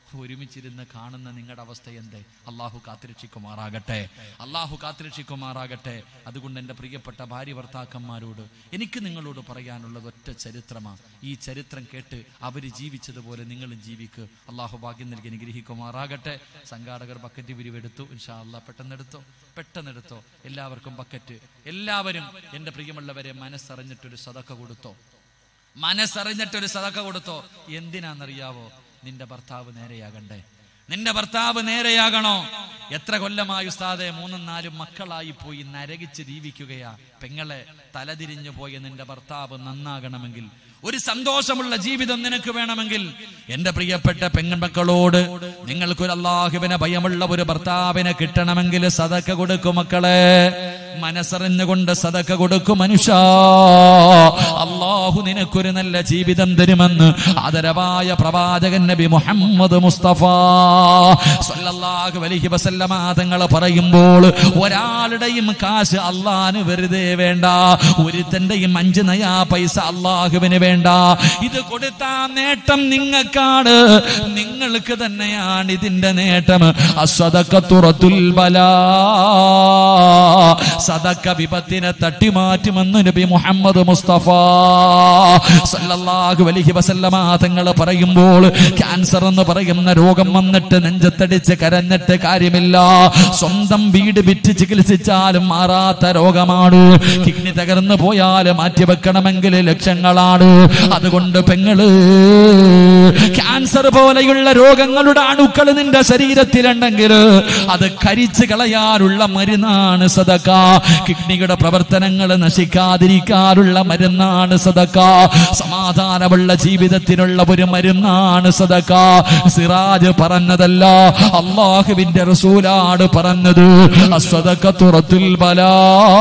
ഒരുമിച്ചിരുന്ന് കാണുന്ന നിങ്ങളുടെ അവസ്ഥ എന്തേ അള്ളാഹു കാത്തിരക്ഷിക്കുമാറാകട്ടെ അള്ളാഹു കാത്തിരക്ഷിക്കുമാറാകട്ടെ അതുകൊണ്ട് എൻ്റെ പ്രിയപ്പെട്ട ഭാര്യ ഭർത്താക്കന്മാരോട് എനിക്ക് നിങ്ങളോട് പറയാനുള്ളത് ഒറ്റ ചരിത്രമാണ് ഈ ചരിത്രം കേട്ട് അവർ ജീവിച്ചതുപോലെ നിങ്ങളും ജീവിക്ക് അള്ളാഹു ഭാഗ്യം നൽകി അനുഗ്രഹിക്കുമാറാകട്ടെ സംഘാടകർ ബക്കറ്റ് പിരിവെടുത്തു ഇൻഷാ അള്ളാഹ് പെട്ടെന്നെടുത്തോ പെട്ടെന്നെടുത്തോ എല്ലാവർക്കും ബക്കറ്റ് എല്ലാവരും എൻ്റെ പ്രിയമുള്ളവരെ മനസ്സറിഞ്ഞിട്ടൊരു സതക്ക കൊടുത്തോ മനസ്സറിഞ്ഞിട്ടൊരു സതക്ക കൊടുത്തോ എന്തിനാണെന്നറിയാവോ നിന്റെ ഭർത്താവ് നേരെയാകണ്ടേ നിന്റെ ഭർത്താവ് നേരെയാകണോ എത്ര കൊല്ലമായി ഉസ്താദെ മൂന്നും നാലും മക്കളായി പോയി നരകിച്ച് ജീവിക്കുകയാ പെങ്ങളെ തലതിരിഞ്ഞു പോയ നിന്റെ ഭർത്താവ് നന്നാകണമെങ്കിൽ ഒരു സന്തോഷമുള്ള ജീവിതം നിനക്ക് വേണമെങ്കിൽ എന്റെ പ്രിയപ്പെട്ട പെൺമക്കളോട് നിങ്ങൾക്കൊരു അള്ളാഹുവിനെ ഭയമുള്ള ഒരു ഭർത്താവിനെ കിട്ടണമെങ്കിൽ സതക്ക കൊടുക്കും മക്കളെ മനസ്സറിഞ്ഞുകൊണ്ട് സതക്ക കൊടുക്കും മനുഷ്യ അള്ളാഹു നിനക്കൊരു നല്ല ജീവിതം തരുമെന്ന് ആദരവായ പ്രവാചകൻ നബി മുഹമ്മദ് മുസ്തഫ സല്ലല്ലാഹു അലൈഹി വസല്ലമ തങ്ങൾ പറയുമ്പോൾ ഒരാളുടെയും കാശ് അള്ളാന് വെറുതെ വേണ്ട ഒരുത്തന്റെയും അഞ്ച് നയാ പൈസ അള്ളാഹുവിന് വേണ്ട ഇത് കൊടുത്താ നേട്ടം നിങ്ങൾക്കാണ് നിങ്ങൾക്ക് തന്നെയാണ് ഇതിന്റെ നേട്ടം അസ്വതക്കത്തുറത്തുൽ ബലാ സദക്ക വിപത്തിനെ തട്ടിമാറ്റുമെന്ന് നബി മുഹമ്മദ് മുസ്തഫ സല്ലല്ലാഹു അലൈഹി വസല്ലമ തങ്ങൾ പറയുമ്പോൾ ക്യാൻസർ എന്ന് പറയുന്ന രോഗം വന്നിട്ട് നെഞ്ചത്തടിച്ച് കരഞ്ഞിട്ട് കാര്യമില്ല സ്വന്തം വീട് വിറ്റ് ചികിത്സിച്ചാലും മാറാത്ത രോഗമാണ് കിഡ്നി തകർന്നു പോയാൽ മാറ്റിവെക്കണമെങ്കിൽ ലക്ഷങ്ങളാണ് അതുകൊണ്ട് പെങ്ങള് ക്യാൻസർ പോലെയുള്ള രോഗങ്ങളുടെ അണുക്കൾ നിന്റെ ശരീരത്തിലുണ്ടെങ്കിൽ അത് കരിച്ചു കളയാനുള്ള മരുന്നാണ് സദക്ക കിഡ്നിയുടെ പ്രവർത്തനങ്ങൾ നശിക്കാതിരിക്കാനുള്ള മരുന്നാണ് സദക്ക സമാധാനമുള്ള ജീവിതത്തിനുള്ള ഒരു മരുന്നാണ് സദക്ക സിറാജ് പറഞ്ഞതല്ല അള്ളാഹുവിന്റെ റസൂലാണ് പറഞ്ഞത് അസ്വദക്ക തുറത്തുൽ ബലാ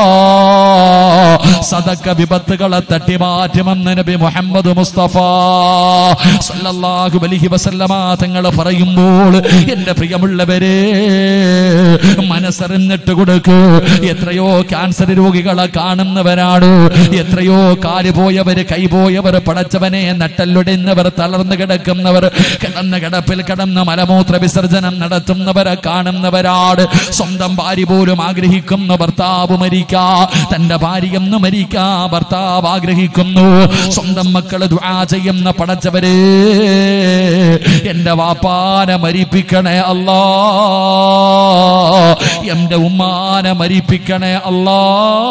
സദക്ക വിപത്തുകളെ തട്ടിമാറ്റുമെന്ന് നബി മുഹമ്മദ് മുസ്തഫ സല്ലല്ലാഹു അലൈഹി വസല്ലമ തങ്ങൾ പറയുമ്പോൾ എന്റെ പ്രിയമുള്ളവരെ മനസ്സറിഞ്ഞിട്ട് കൊടുക്ക് എത്രയോ ക്യാൻസർ രോഗികളെ കാണുന്നവരാണ് എത്രയോ കാല് പോയവര് കൈ പോയവർ പടച്ചവനെ നട്ടല്ലൊടിന്നവർ തളർന്നു കിടക്കുന്നവർ കിടന്ന കിടപ്പിൽ കിടന്ന് മലമൂത്ര വിസർജനം നടത്തുന്നവരെ കാണുന്നവരാണ് സ്വന്തം ഭാര്യ പോലും ആഗ്രഹിക്കുന്ന ഭർത്താവ് മരിക്കാ തന്റെ ഭാര്യയെന്ന് മരിക്കാ ഭർത്താവ് ആഗ്രഹിക്കുന്നു സ്വന്തം മക്കള് ദുആ ചെയ്യുന്ന പടച്ചവരെ എന്റെ വാപ്പാനെ മരിപ്പിക്കണേ അല്ലാ എന്റെ ഉമ്മാനെ മരിപ്പിക്കണേ അല്ലാ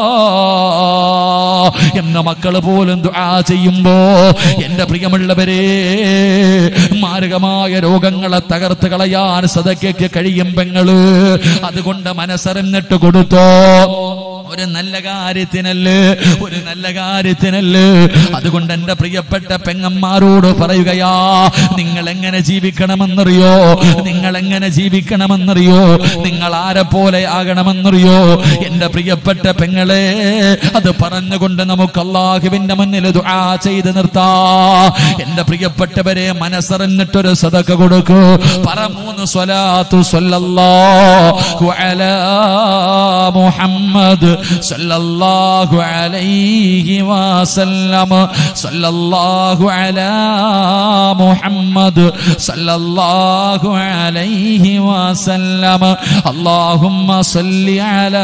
എന്ന മക്കള് പോലും ദുആ ചെയ്യുമ്പോ എന്റെ പ്രിയമുള്ളവരെ മാരകമായ രോഗങ്ങളെ തകർത്ത് കളയാൻ സദയ്ക്ക് കഴിയും പെങ്ങള് അതുകൊണ്ട് മനസ്സറിഞ്ഞിട്ട് കൊടുത്തോ ഒരു നല്ല കാര്യത്തിനല്ലേ ഒരു നല്ല കാര്യത്തിനല്ലേ അതുകൊണ്ട് എന്റെ പ്രിയപ്പെട്ട പെങ്ങന്മാരോട് പറയുകയാ നിങ്ങൾ എങ്ങനെ ജീവിക്കണമെന്നറിയോ നിങ്ങൾ എങ്ങനെ ജീവിക്കണമെന്നറിയോ നിങ്ങൾ ആരെ പോലെ ആകണമെന്നറിയോ എന്റെ പ്രിയപ്പെട്ട പെങ്ങളെ അത് പറഞ്ഞുകൊണ്ട് നമുക്ക് അള്ളാഹുവിന്റെ മുന്നിൽ ദുആ ചെയ്ത് നിർത്താ എന്റെ പ്രിയപ്പെട്ടവരെ മനസ്സറിഞ്ഞിട്ടൊരു സദക്ക കൊടുക്കൂ പറ മൂന്ന് സ്വലാത്തു സ്വല്ലല്ലാഹു അലാ മുഹമ്മദ് സല്ലല്ലാഹു അലൈഹി വസല്ലം സല്ലല്ലാഹു അലാ മുഹമ്മദ് സല്ലല്ലാഹു അലൈഹി വസല്ലം അല്ലാഹുമ്മ സല്ലി അലാ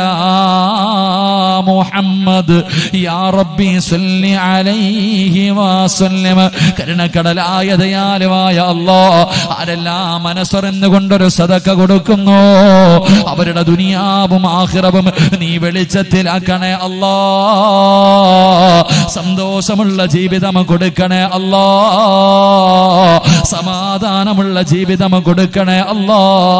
മുഹമ്മദ് യാ റബ്ബി സല്ലി അലൈഹി വസല്ലം കരുണക്കടലായ ദയാലുവായ അല്ലാ ആരെല്ലാം മനസ്സറിഞ്ഞുകൊണ്ടൊരു സദക്ക കൊടുക്കുന്നു അവരുടെ ദുനിയാവും ആഹിറവും നീ വെളിച്ചത്തിലാക്കണേ അല്ലാ സന്തോഷമുള്ള ജീവിതം കൊടുക്കണേ അല്ലാ സമാധാനമുള്ള ജീവിതം കൊടുക്കണേ അല്ലാ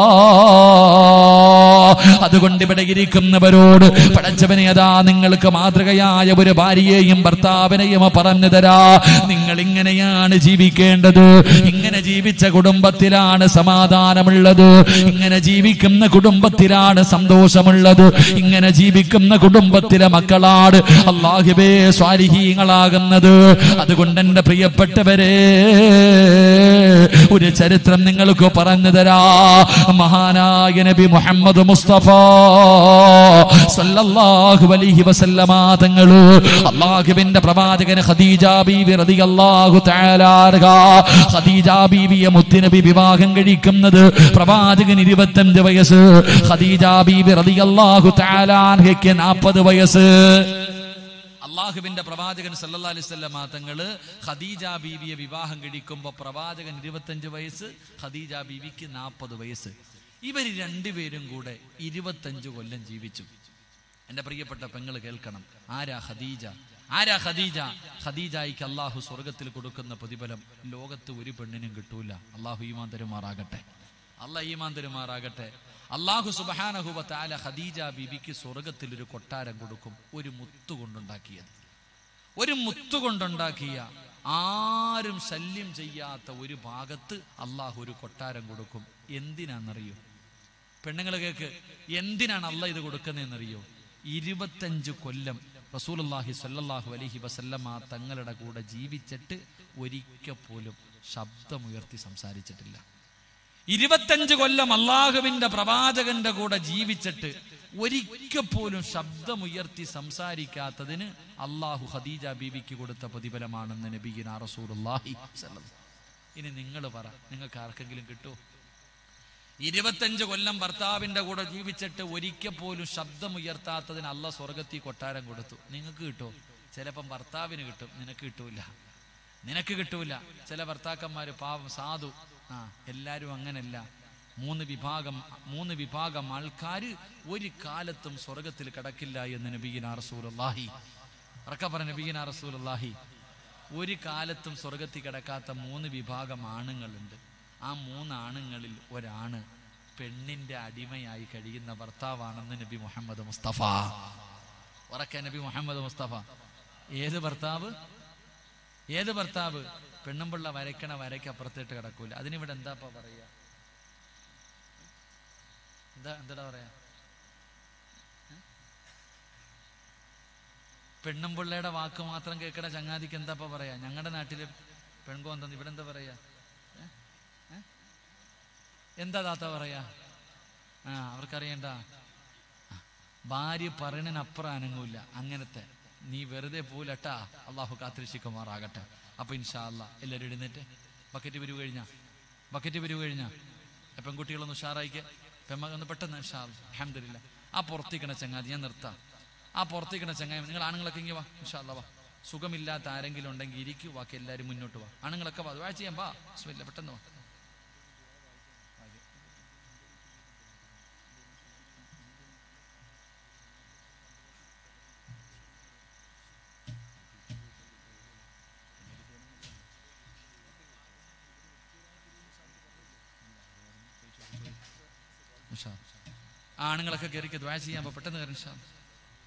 അതുകൊണ്ട് ഇവിടെ ഇരിക്കുന്നവരോട് പടച്ചവനെ അതാ നിങ്ങൾക്ക് മാതൃകയായ ഒരു ഭാര്യയെയും ഭർത്താവിനെയും പറഞ്ഞു തരാ നിങ്ങൾ ഇങ്ങനെയാണ് ജീവിക്കേണ്ടത് ഇങ്ങനെ ജീവിച്ച കുടുംബത്തിലാണ് സമാധാനമുള്ളത് ഇങ്ങനെ ജീവിക്കുന്ന കുടുംബത്തിലാണ് സന്തോഷമുള്ളത് ഇങ്ങനെ ജീവിക്കുന്ന കുടുംബത്തിലെ മക്കളാണ് അള്ളാഹുബേ സ്വാരിഹീങ്ങളാകുന്നത് അതുകൊണ്ട് എന്റെ പ്രിയപ്പെട്ടവരെ ഒരു ചരിത്രം നിങ്ങൾക്ക് പറഞ്ഞു തരാ മഹാനായ നബി മുഹമ്മദ് മുസ്തഫ സല്ലല്ലാഹു അലൈഹി വസല്ലമ തങ്ങള് അള്ളാഹുവിന്റെ പ്രവാചകൻ ഖദീജ ബീവി റളിയല്ലാഹു തആല അൻഹ ഖദീജ ബീവിയെ മുത്തുനബി വിവാഹം കഴിക്കുന്നത് പ്രവാചകൻ ഇരുപത്തഞ്ച് വയസ്സ് ഖദീജ ബീവി റളിയല്ലാഹു തആല അൻഹയ്ക്ക് നാൽപ്പത് വയസ്സ് അള്ളാഹുവിന്റെ പ്രവാചകൻ സല്ലല്ലാഹു അലൈഹി വസല്ലമ തങ്ങള് ഖദീജ ബീവിയെ വിവാഹം കഴിക്കുമ്പോൾ പ്രവാചകൻ ഇരുപത്തഞ്ച് വയസ്സ് ഖദീജ ബീവിക്ക് നാൽപ്പത് വയസ്സ് ഇവർ രണ്ടുപേരും കൂടെ ഇരുപത്തഞ്ച് കൊല്ലം ജീവിച്ചു എന്റെ പ്രിയപ്പെട്ട പെങ്ങൾ കേൾക്കണം ആരാ ഖദീജ ആരാ ഖദീജ ഖദീജയ്ക്ക് അള്ളാഹു സ്വർഗത്തിൽ കൊടുക്കുന്ന പ്രതിഫലം ലോകത്ത് ഒരു പെണ്ണിനും കിട്ടൂല അള്ളാഹു ഈമാൻ തരുമാറാകട്ടെ അള്ളാഹ് ഈമാൻ തരുമാറാകട്ടെ അള്ളാഹു സുബഹാനഹുബ താല ഖദീജ ബീബിക്ക് സ്വർഗത്തിൽ ഒരു കൊട്ടാരം കൊടുക്കും ഒരു മുത്തു കൊണ്ടുണ്ടാക്കിയത് ഒരു മുത്തു കൊണ്ടുണ്ടാക്കിയ ആരും ശല്യം ചെയ്യാത്ത ഒരു ഭാഗത്ത് അള്ളാഹു ഒരു കൊട്ടാരം കൊടുക്കും എന്തിനാണെന്നറിയോ പെണ്ണുങ്ങൾ കേക്ക് എന്തിനാണ് അല്ല ഇത് കൊടുക്കുന്നതെന്നറിയോ ഇരുപത്തഞ്ച് കൊല്ലം റസൂലുള്ളാഹി സ്വല്ലല്ലാഹു അലൈഹി വസല്ലമ തങ്ങളുടെ കൂടെ ജീവിച്ചിട്ട് ഒരിക്കൽ പോലും ശബ്ദമുയർത്തി സംസാരിച്ചിട്ടില്ല ഇരുപത്തഞ്ച് കൊല്ലം അള്ളാഹുവിന്റെ പ്രവാചകന്റെ കൂടെ ജീവിച്ചിട്ട് ഒരിക്കൽ പോലും ശബ്ദമുയർത്തി സംസാരിക്കാത്തതിന് അള്ളാഹു ഖദീജ ബീവിക്ക് കൊടുത്ത പ്രതിഫലമാണെന്ന് നബീന റസൂലുള്ളാഹി സ്വല്ലല്ലാഹു ഇനി നിങ്ങൾ പറ നിങ്ങൾക്ക് ആർക്കെങ്കിലും കിട്ടുമോ ഇരുപത്തഞ്ച് കൊല്ലം ഭർത്താവിന്റെ കൂടെ ജീവിച്ചിട്ട് ഒരിക്കൽ പോലും ശബ്ദമുയർത്താത്തതിന് അല്ല സ്വർഗത്തിൽ കൊട്ടാരം കൊടുത്തു നിങ്ങൾക്ക് കിട്ടുമോ ചിലപ്പം ഭർത്താവിന് കിട്ടും നിനക്ക് കിട്ടൂല നിനക്ക് കിട്ടൂല ചില ഭർത്താക്കന്മാര് പാവം സാധു ആ എല്ലാരും അങ്ങനല്ല മൂന്ന് വിഭാഗം മൂന്ന് വിഭാഗം ആൾക്കാര് ഒരു കാലത്തും സ്വർഗത്തിൽ കടക്കില്ല എന്ന് നബീന റസൂലുള്ളാഹി ഉറക്ക പറഞ്ഞ നബീന റസൂലുള്ളാഹി ഒരു കാലത്തും സ്വർഗത്തിൽ കിടക്കാത്ത മൂന്ന് വിഭാഗം ആണുങ്ങളുണ്ട് ആ മൂന്ന് ആണുങ്ങളിൽ ഒരാണ് പെണ്ണിന്റെ അടിമയായി കഴിയുന്ന ഭർത്താവാണെന്ന് നബി മുഹമ്മദ് മുസ്തഫ ഉറക്കെ നബി മുഹമ്മദ് മുസ്തഫ ഏത് ഭർത്താവ് ഏത് ഭർത്താവ് പെണ്ണുമ്പിള്ള വരയ്ക്കണ വരയ്ക്ക് അപ്പുറത്തേട്ട് കിടക്കൂല അതിനിവിടെ എന്താപ്പാ പറയാ എന്താ എന്താ പറയാ പെണ്ണുമ്പിള്ളയുടെ വാക്ക് മാത്രം കേൾക്കണ ചങ്ങാതിക്ക് എന്താപ്പാ പറയാ ഞങ്ങളുടെ നാട്ടില് പെൺകോന്തം ഇവിടെ എന്താ പറയാ ഏ? ഏ? എന്താ താത്ത പറയാ ആ അവർക്കറിയണ്ട ആ, ഭാര്യ പറയണതിനപ്പുറം അനങ്ങൂല അങ്ങനത്തെ നീ വെറുതെ പോലട്ടാ അള്ളാഹു കാത്തിരിശിക്കുമാറാകട്ടെ അപ്പൊ ഇൻഷാ അല്ലാ എല്ലാവരും എഴുന്നേറ്റ് ബക്കറ്റ് വരൂ കഴിഞ്ഞാ ബക്കറ്റ് വരൂ കഴിഞ്ഞാ പെൺകുട്ടികളൊന്ന് ഉഷാറായിക്ക് പെമ്മ ഒന്ന് പെട്ടെന്ന് ഇൻഷാ അഹമ്മദില്ല ആ പുറത്തേക്കണ ചങ്ങാതി ഞാൻ നിർത്താം ആ പുറത്തേക്കണ ചങ്ങാതി നിങ്ങൾ ആണുങ്ങളൊക്കെ ഇങ്ങനെ വാ ഇൻഷാ അല്ലാ വാ സുഖമില്ലാത്ത ആരെങ്കിലും ഉണ്ടെങ്കിൽ ഇരിക്കൂ ബാക്കി എല്ലാവരും മുന്നോട്ട് വാ ആണുങ്ങളൊക്കെ വാ വാ ചെയ്യാം വാ ബിസ്മില്ല പെട്ടെന്ന് വാ ഇൻഷാ അല്ലാ. ആണുങ്ങളൊക്കെ കയറിക്ക് ദ്വാ ചെയ്യാൻ പോ, പെട്ടെന്ന് കയറി ഇൻഷാ അല്ലാ.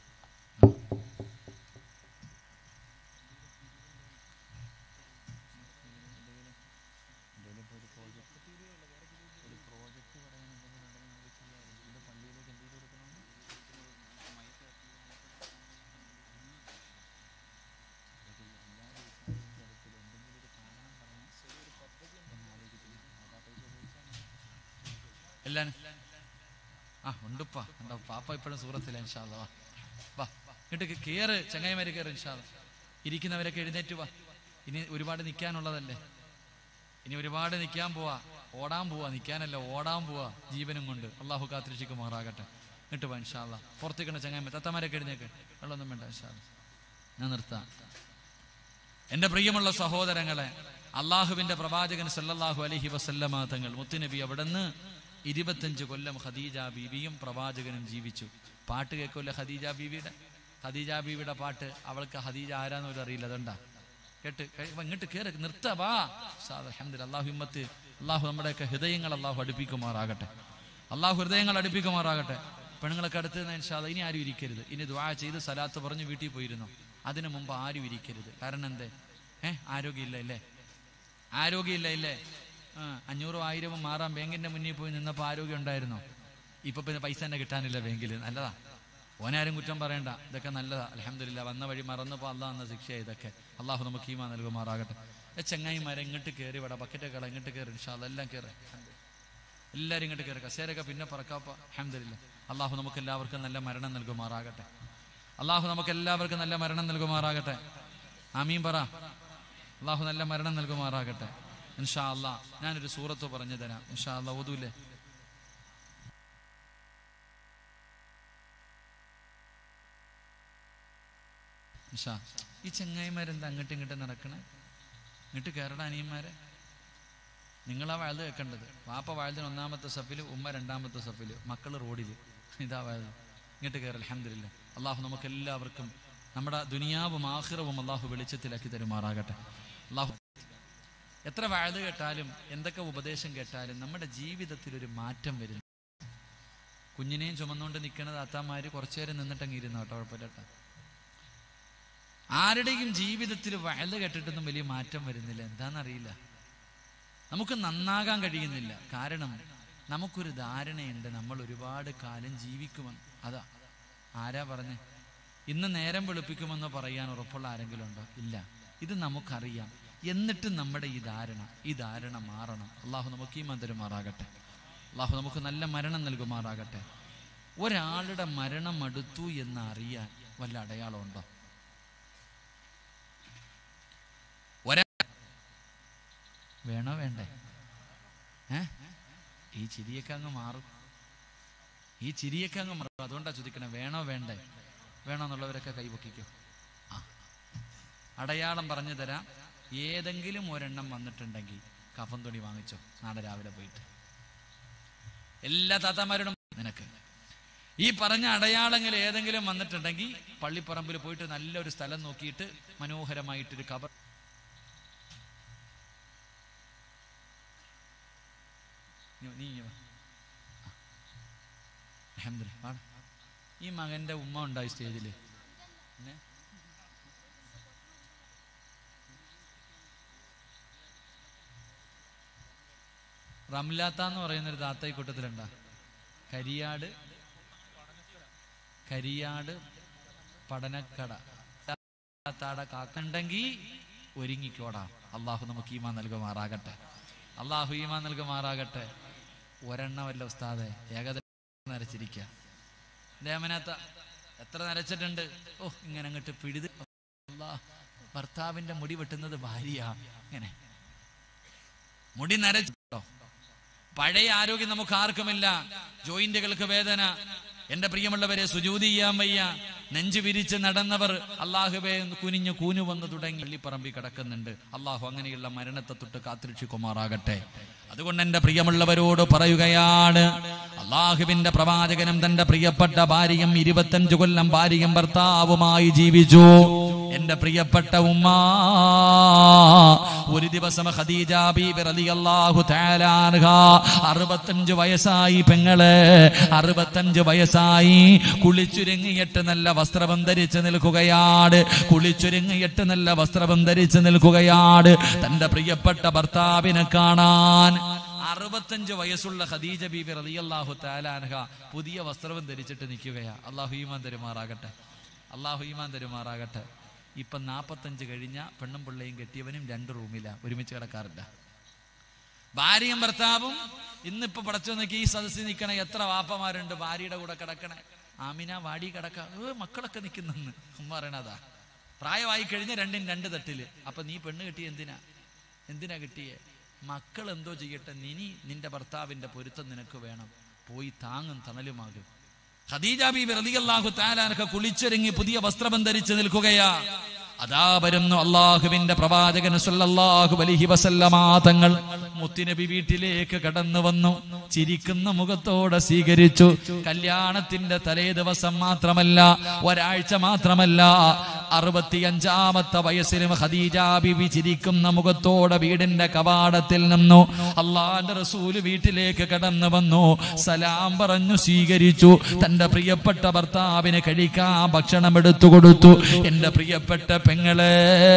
എല്ലാരും ആ ഉണ്ടുപ്പാ ഉണ്ടോ പാപ്പ ഇപ്പോഴും സൂറത്തില്ല ഇൻഷാല്ല വാ വാ ഇങ്ങോട്ട് കേറ് ചങ്ങായിമാര് കയറി ഇൻഷാല്ല ഇരിക്കുന്നവരൊക്കെ എഴുന്നേറ്റ് വാ ഇനി ഒരുപാട് നിൽക്കാനുള്ളതല്ലേ ഇനി ഒരുപാട് നിൽക്കാൻ പോവാ ഓടാൻ പോവാ നിൽക്കാനല്ല ഓടാൻ പോവാ ജീവനും കൊണ്ട് അള്ളാഹു കാത്തിരിക്കുമാറാകട്ടെ ഇങ്ങോട്ട് വാ ഇൻഷാല്ല പുറത്തേക്കണ്ട ചങ്ങായിമാർ തത്തമാരൊക്കെ എഴുന്നേക്ക് വെള്ളമൊന്നും വേണ്ട ഇൻഷാല്ല ഞാൻ നിർത്താം എന്റെ പ്രിയമുള്ള സഹോദരങ്ങളെ അള്ളാഹുവിന്റെ പ്രവാചകൻ സല്ലല്ലാഹു അലൈഹി വസല്ലമ തങ്ങൾ മുത്തുനബി അവിടുന്ന് ഇരുപത്തഞ്ച് കൊല്ലം ഖദീജ ബീവിയും പ്രവാചകനും ജീവിച്ചു പാട്ട് കേൾക്കുമല്ലോ ഖദീജ ബീവിയുടെ ഖദീജ ബീവിയുടെ പാട്ട് അവൾക്ക് ഖദീജ ആരാന്ന് പോലും അറിയില്ല അതുകൊണ്ടാ കേട്ട് കഴി- വാ, ഇങ്ങോട്ട് കയറി നിർത്ത വാ അലഹമ്മദ് അള്ളാഹു ഹിമ്മത്ത് അള്ളാഹു നമ്മുടെയൊക്കെ ഹൃദയങ്ങൾ അള്ളാഹു അടുപ്പിക്കുമാറാകട്ടെ അള്ളാഹു ഹൃദയങ്ങൾ അടുപ്പിക്കുമാറാകട്ടെ പെണ്ണുങ്ങളൊക്കെ അടുത്ത് നിന്ന് ഇൻഷാ അല്ലാ ഇനി ആരും ഇരിക്കരുത് ഇനി ദ്വാ ചെയ്ത് സലാത്ത് പറഞ്ഞ് വീട്ടിൽ പോയിരുന്നു അതിനു മുമ്പ് ആരും ഇരിക്കരുത് കാരണം എന്തേ ഏ ആരോഗ്യമില്ല ഇല്ലേ ആരോഗ്യമില്ല ഇല്ലേ ആ അഞ്ഞൂറും ആയിരവും മാറാം ബാങ്കിന്റെ മുന്നിൽ പോയി നിന്നപ്പോൾ ആരോഗ്യം ഉണ്ടായിരുന്നോ ഇപ്പൊ പിന്നെ പൈസ തന്നെ കിട്ടാനില്ല ബാങ്കിൽ നല്ലതാ ഓനാരും കുറ്റം പറയണ്ട ഇതൊക്കെ നല്ലതാ അലഹമില്ല വന്ന വഴി മറന്നപ്പോൾ അള്ളാഹ് എന്ന ശിക്ഷ ഇതൊക്കെ അള്ളാഹു നമുക്ക് ഈമാ നൽകുമാറാകട്ടെ ഏ ചെങ്ങായിമാരെ ഇങ്ങോട്ട് കയറി ഇവിടെ ബക്കറ്റൊക്കെ ഇങ്ങോട്ട് കയറി ഇൻഷാല്ല എല്ലാം കയറി എല്ലാവരും ഇങ്ങോട്ട് കയറി കസേരൊക്കെ പിന്നെ പറക്കാപ്പ അഹമ്മദില്ല അള്ളാഹു നമുക്ക് എല്ലാവർക്കും നല്ല മരണം നൽകുമാറാകട്ടെ അള്ളാഹു നമുക്ക് എല്ലാവർക്കും നല്ല മരണം നൽകുമാറാകട്ടെ ആമീൻ പറ അള്ളാഹു നല്ല മരണം നൽകുമാറാകട്ടെ ഇൻഷാ അല്ലാ ഞാനൊരു സൂറത്ത് പറഞ്ഞു തരാം ഇൻഷാ അല്ലാ ഓതൂലേ ഇൻഷാ ഈ ചെങ്ങായിമാരെന്താ അങ്ങോട്ടും ഇങ്ങോട്ടും നടക്കണേ ഇങ്ങോട്ട് കയറണ അനിയന്മാരെ നിങ്ങളാ വഴുത് വെക്കേണ്ടത് വാപ്പ വഴുതിന് ഒന്നാമത്തെ സഫില് ഉമ്മ രണ്ടാമത്തെ സഫില് മക്കൾ റോഡിൽ ഇതാ വഴുത് ഇങ്ങോട്ട് കയറി അലഹമില്ല അള്ളാഹു നമുക്ക് എല്ലാവർക്കും നമ്മുടെ ദുനിയാവും ആഹിറവും അള്ളാഹു വെളിച്ചത്തിലാക്കി തരുമാറാകട്ടെ അള്ളാഹു എത്ര വഴുത് കേട്ടാലും എന്തൊക്കെ ഉപദേശം കേട്ടാലും നമ്മുടെ ജീവിതത്തിൽ ഒരു മാറ്റം വരുന്നു കുഞ്ഞിനെയും ചുമന്നുകൊണ്ട് നിൽക്കുന്ന താത്താമാര് കുറച്ചു നേരം നിന്നിട്ടങ്ങ് ഇരുന്നു കേട്ടോ കുഴപ്പമില്ല കേട്ടോ ആരുടെയും ജീവിതത്തിൽ വയല് കേട്ടിട്ടൊന്നും വലിയ മാറ്റം വരുന്നില്ല എന്താണെന്നറിയില്ല നമുക്ക് നന്നാകാൻ കഴിയുന്നില്ല കാരണം നമുക്കൊരു ധാരണയുണ്ട് നമ്മൾ ഒരുപാട് കാലം ജീവിക്കുമെന്ന് അതാ ആരാ പറഞ്ഞേ ഇന്ന് നേരം വെളുപ്പിക്കുമെന്ന് പറയാൻ ഉറപ്പുള്ള ആരെങ്കിലും ഉണ്ടോ ഇല്ല ഇത് നമുക്കറിയാം എന്നിട്ടും നമ്മുടെ ഈ ധാരണ ഈ ധാരണ മാറണം അള്ളാഹു നമുക്ക് ഈ മന്ദിരമാറാകട്ടെ അള്ളാഹു നമുക്ക് നല്ല മരണം നൽകുമാറാകട്ടെ ഒരാളുടെ മരണം അടുത്തു എന്ന് അറിയാൻ വല്ല അടയാളമുണ്ടോ ഒരാ വേണോ വേണ്ടേ ഏ ഈ ചിരിയൊക്കെ അങ്ങ് മാറും ഈ ചിരിയൊക്കെ അങ്ങ് മാറും അതുകൊണ്ടാ ചോദിക്കണേ വേണോ വേണ്ടേ വേണോ എന്നുള്ളവരൊക്കെ കൈപൊക്കിക്കോ ആ അടയാളം പറഞ്ഞു തരാം ഏതെങ്കിലും ഒരെണ്ണം വന്നിട്ടുണ്ടെങ്കിൽ കഫൻ തുണി വാങ്ങിച്ചോ നാളെ രാവിലെ പോയിട്ട് എല്ലാ താത്താമാരോടും നിനക്ക് ഈ പറഞ്ഞ അടയാളങ്ങൾ ഏതെങ്കിലും വന്നിട്ടുണ്ടെങ്കിൽ പള്ളിപ്പറമ്പിൽ പോയിട്ട് നല്ലൊരു സ്ഥലം നോക്കിയിട്ട് മനോഹരമായിട്ടൊരു കബർ നീ- നീ ഇങ്ങ് വാ. ആ. അൽഹംദുലില്ലാ. വാടാ. ഈ മകന്റെ ഉമ്മ ഉണ്ടായി സ്റ്റേജില് പിന്നെ റംലാത്ത എന്ന് പറയുന്ന ഒരു താത്ത ഈ കൂട്ടത്തിലുണ്ടാ കരിയാട് കരിയാട് പഠനക്കട താത്താടെ കാക്കണ്ടെങ്കിൽ ഒരുങ്ങിക്കോടാ അള്ളാഹു നമുക്ക് ഈമാ നൽകുമാറാകട്ടെ അള്ളാഹു ഈമാ നൽകുമാറാകട്ടെ ഒരെണ്ണമല്ല ഉസ്താദെ ഏകദേശം നരച്ചിരിക്കുക ദേമനാത്ത എത്ര നരച്ചിട്ടുണ്ട് ഓ ഇങ്ങനെ അങ്ങോട്ട് പിടിത് അല്ലാ ഭർത്താവിന്റെ മുടി വെട്ടുന്നത് ഭാര്യ ഇങ്ങനെ മുടി നരച്ചിട്ടോ പഴയ ആരോഗ്യം നമുക്ക് ആർക്കുമില്ല ജോയിന്റുകൾക്ക് വേദന എന്റെ പ്രിയമുള്ളവരെ സുജൂതി ചെയ്യാൻ വയ്യ നെഞ്ചു വിരിച്ച് നടന്നവർ അള്ളാഹുബെ കുനിഞ്ഞു കൂനു വന്ന് തുടങ്ങി പള്ളിപ്പറമ്പി കിടക്കുന്നുണ്ട് അള്ളാഹു അങ്ങനെയുള്ള മരണത്തെ തൊട്ട് കാത്തിരക്ഷിക്കുമാറാകട്ടെ അതുകൊണ്ട് എന്റെ പ്രിയമുള്ളവരോട് പറയുകയാണ് അള്ളാഹുവിന്റെ പ്രവാചകനും തന്റെ പ്രിയപ്പെട്ട ഭാര്യയും ഇരുപത്തഞ്ചു കൊല്ലം ഭാര്യയും ഭർത്താവുമായി ജീവിച്ചു എന്റെ പ്രിയപ്പെട്ട ഉമ്മ ഒരു ദിവസം ഖദീജ ബീബി റളിയല്ലാഹു തആല അൻഹ അറുപത്തഞ്ച് വയസ്സായി പെങ്ങള് അറുപത്തഞ്ച് വയസ്സായി കുളിച്ചുരുങ്ങിയിട്ട് നല്ല വസ്ത്രം ധരിച്ച് നിൽക്കുകയാണ് കുളിച്ചുരുങ്ങിയിട്ട് നല്ല വസ്ത്രം ധരിച്ച് നിൽക്കുകയാണ് തന്റെ പ്രിയപ്പെട്ട ഭർത്താവിനെ കാണാൻ അറുപത്തഞ്ച് വയസ്സുള്ള ഖദീജ ബീബി റളിയല്ലാഹു തആല അൻഹ പുതിയ വസ്ത്രവും ധരിച്ചിട്ട് നിൽക്കുകയാ അള്ളാഹു ഈമാൻ തരുമാറാകട്ടെ അള്ളാഹു ഈമാൻ തരുമാറാകട്ടെ ഇപ്പൊ നാപ്പത്തഞ്ച് കഴിഞ്ഞ പെണ്ണും പിള്ളയും കെട്ടിയവനും രണ്ട് റൂമില ഒരുമിച്ച് കിടക്കാറില്ല ഭാര്യയും ഭർത്താവും ഇന്നിപ്പോ പടച്ചു നോക്കി ഈ സദസ്സിൽ നിൽക്കണ എത്ര വാപ്പമാരുണ്ട് ഭാര്യയുടെ കൂടെ കിടക്കണേ ആമിന വാടി കിടക്ക ഏ മക്കളൊക്കെ നിൽക്കുന്നെന്ന് ഉമ്മ പറയണതാ പ്രായമായി കഴിഞ്ഞ രണ്ടും രണ്ട് തട്ടില് അപ്പൊ നീ പെണ്ണ് കിട്ടിയ എന്തിനാ എന്തിനാ കിട്ടിയേ മക്കൾ എന്തോ ചെയ്യട്ടെ നിനി നിന്റെ ഭർത്താവിന്റെ പൊരുത്തം നിനക്ക് വേണം പോയി താങ്ങും തണലുമാകും ഖദീജ ബീബി റളിയല്ലാഹു തആല അൻഹ കുളിച്ചൊരുങ്ങി പുതിയ വസ്ത്രം ധരിച്ച് നിൽക്കുകയാ അതാ വരുന്നു അള്ളാഹുവിന്റെ പ്രവാചകൻ സല്ലല്ലാഹു അലൈഹി വസല്ലമ തങ്ങൾ മുത്തുനബി വീട്ടിലേക്ക് കടന്നു വന്നു ചിരിക്കുന്ന മുഖത്തോടെ സ്വീകരിച്ചു കല്യാണത്തിന്റെ തലേ ദിവസം മാത്രമല്ല ഒരാഴ്ച മാത്രമല്ല അറുപത്തിയഞ്ചാമത്തെ വയസ്സിലും ഖദീജ ബിബി ചിരിക്കുന്ന മുഖത്തോടെ വീടിന്റെ കവാടത്തിൽ നിന്നു അള്ളാന്റെ റസൂല് വീട്ടിലേക്ക് കടന്നു വന്നു സലാം പറഞ്ഞു സ്വീകരിച്ചു തന്റെ പ്രിയപ്പെട്ട ഭർത്താവിന് കഴിക്കാൻ ഭക്ഷണം എടുത്തു കൊടുത്തു എന്റെ പ്രിയപ്പെട്ട പെങ്ങളെ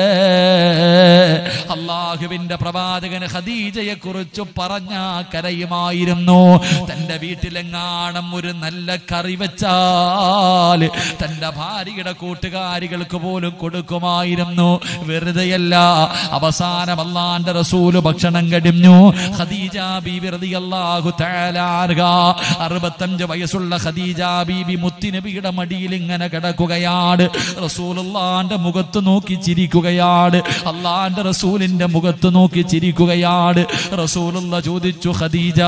അള്ളാഹുവിന്റെ പ്രവാചകന് ഖദീജയെ കുറിച്ച് പറഞ്ഞ കരയുമായിരുന്നു തന്റെ വീട്ടിലെങ്ങാണം ഒരു നല്ല കറി വെച്ചാൽ തന്റെ ഭാര്യയുടെ കൂട്ടുകാരികൾക്ക് പോലും കൊടുക്കുമായിരുന്നു വെറുതെയല്ല അവസാനം അള്ളാന്റെ റസൂല് ഭക്ഷണം കടിഞ്ഞു ഖദീജ ബീബി റളിയല്ലാഹു തആല അൻഹ അറുപത്തഞ്ച് വയസ്സുള്ള ഖദീജ ബീബി മുത്തുനബിയുടെ മടിയിൽ ഇങ്ങനെ കിടക്കുകയാണ് റസൂലുള്ളാന്റെ മുഖത്ത് നോക്കി ചിരിക്കുകയാണ് അള്ളാന്റെ റസൂലിന്റെ മുഖത്ത് നോക്കി ചിരിക്കുകയാണ് റസൂലുള്ള ചോദിച്ചു ഖദീജ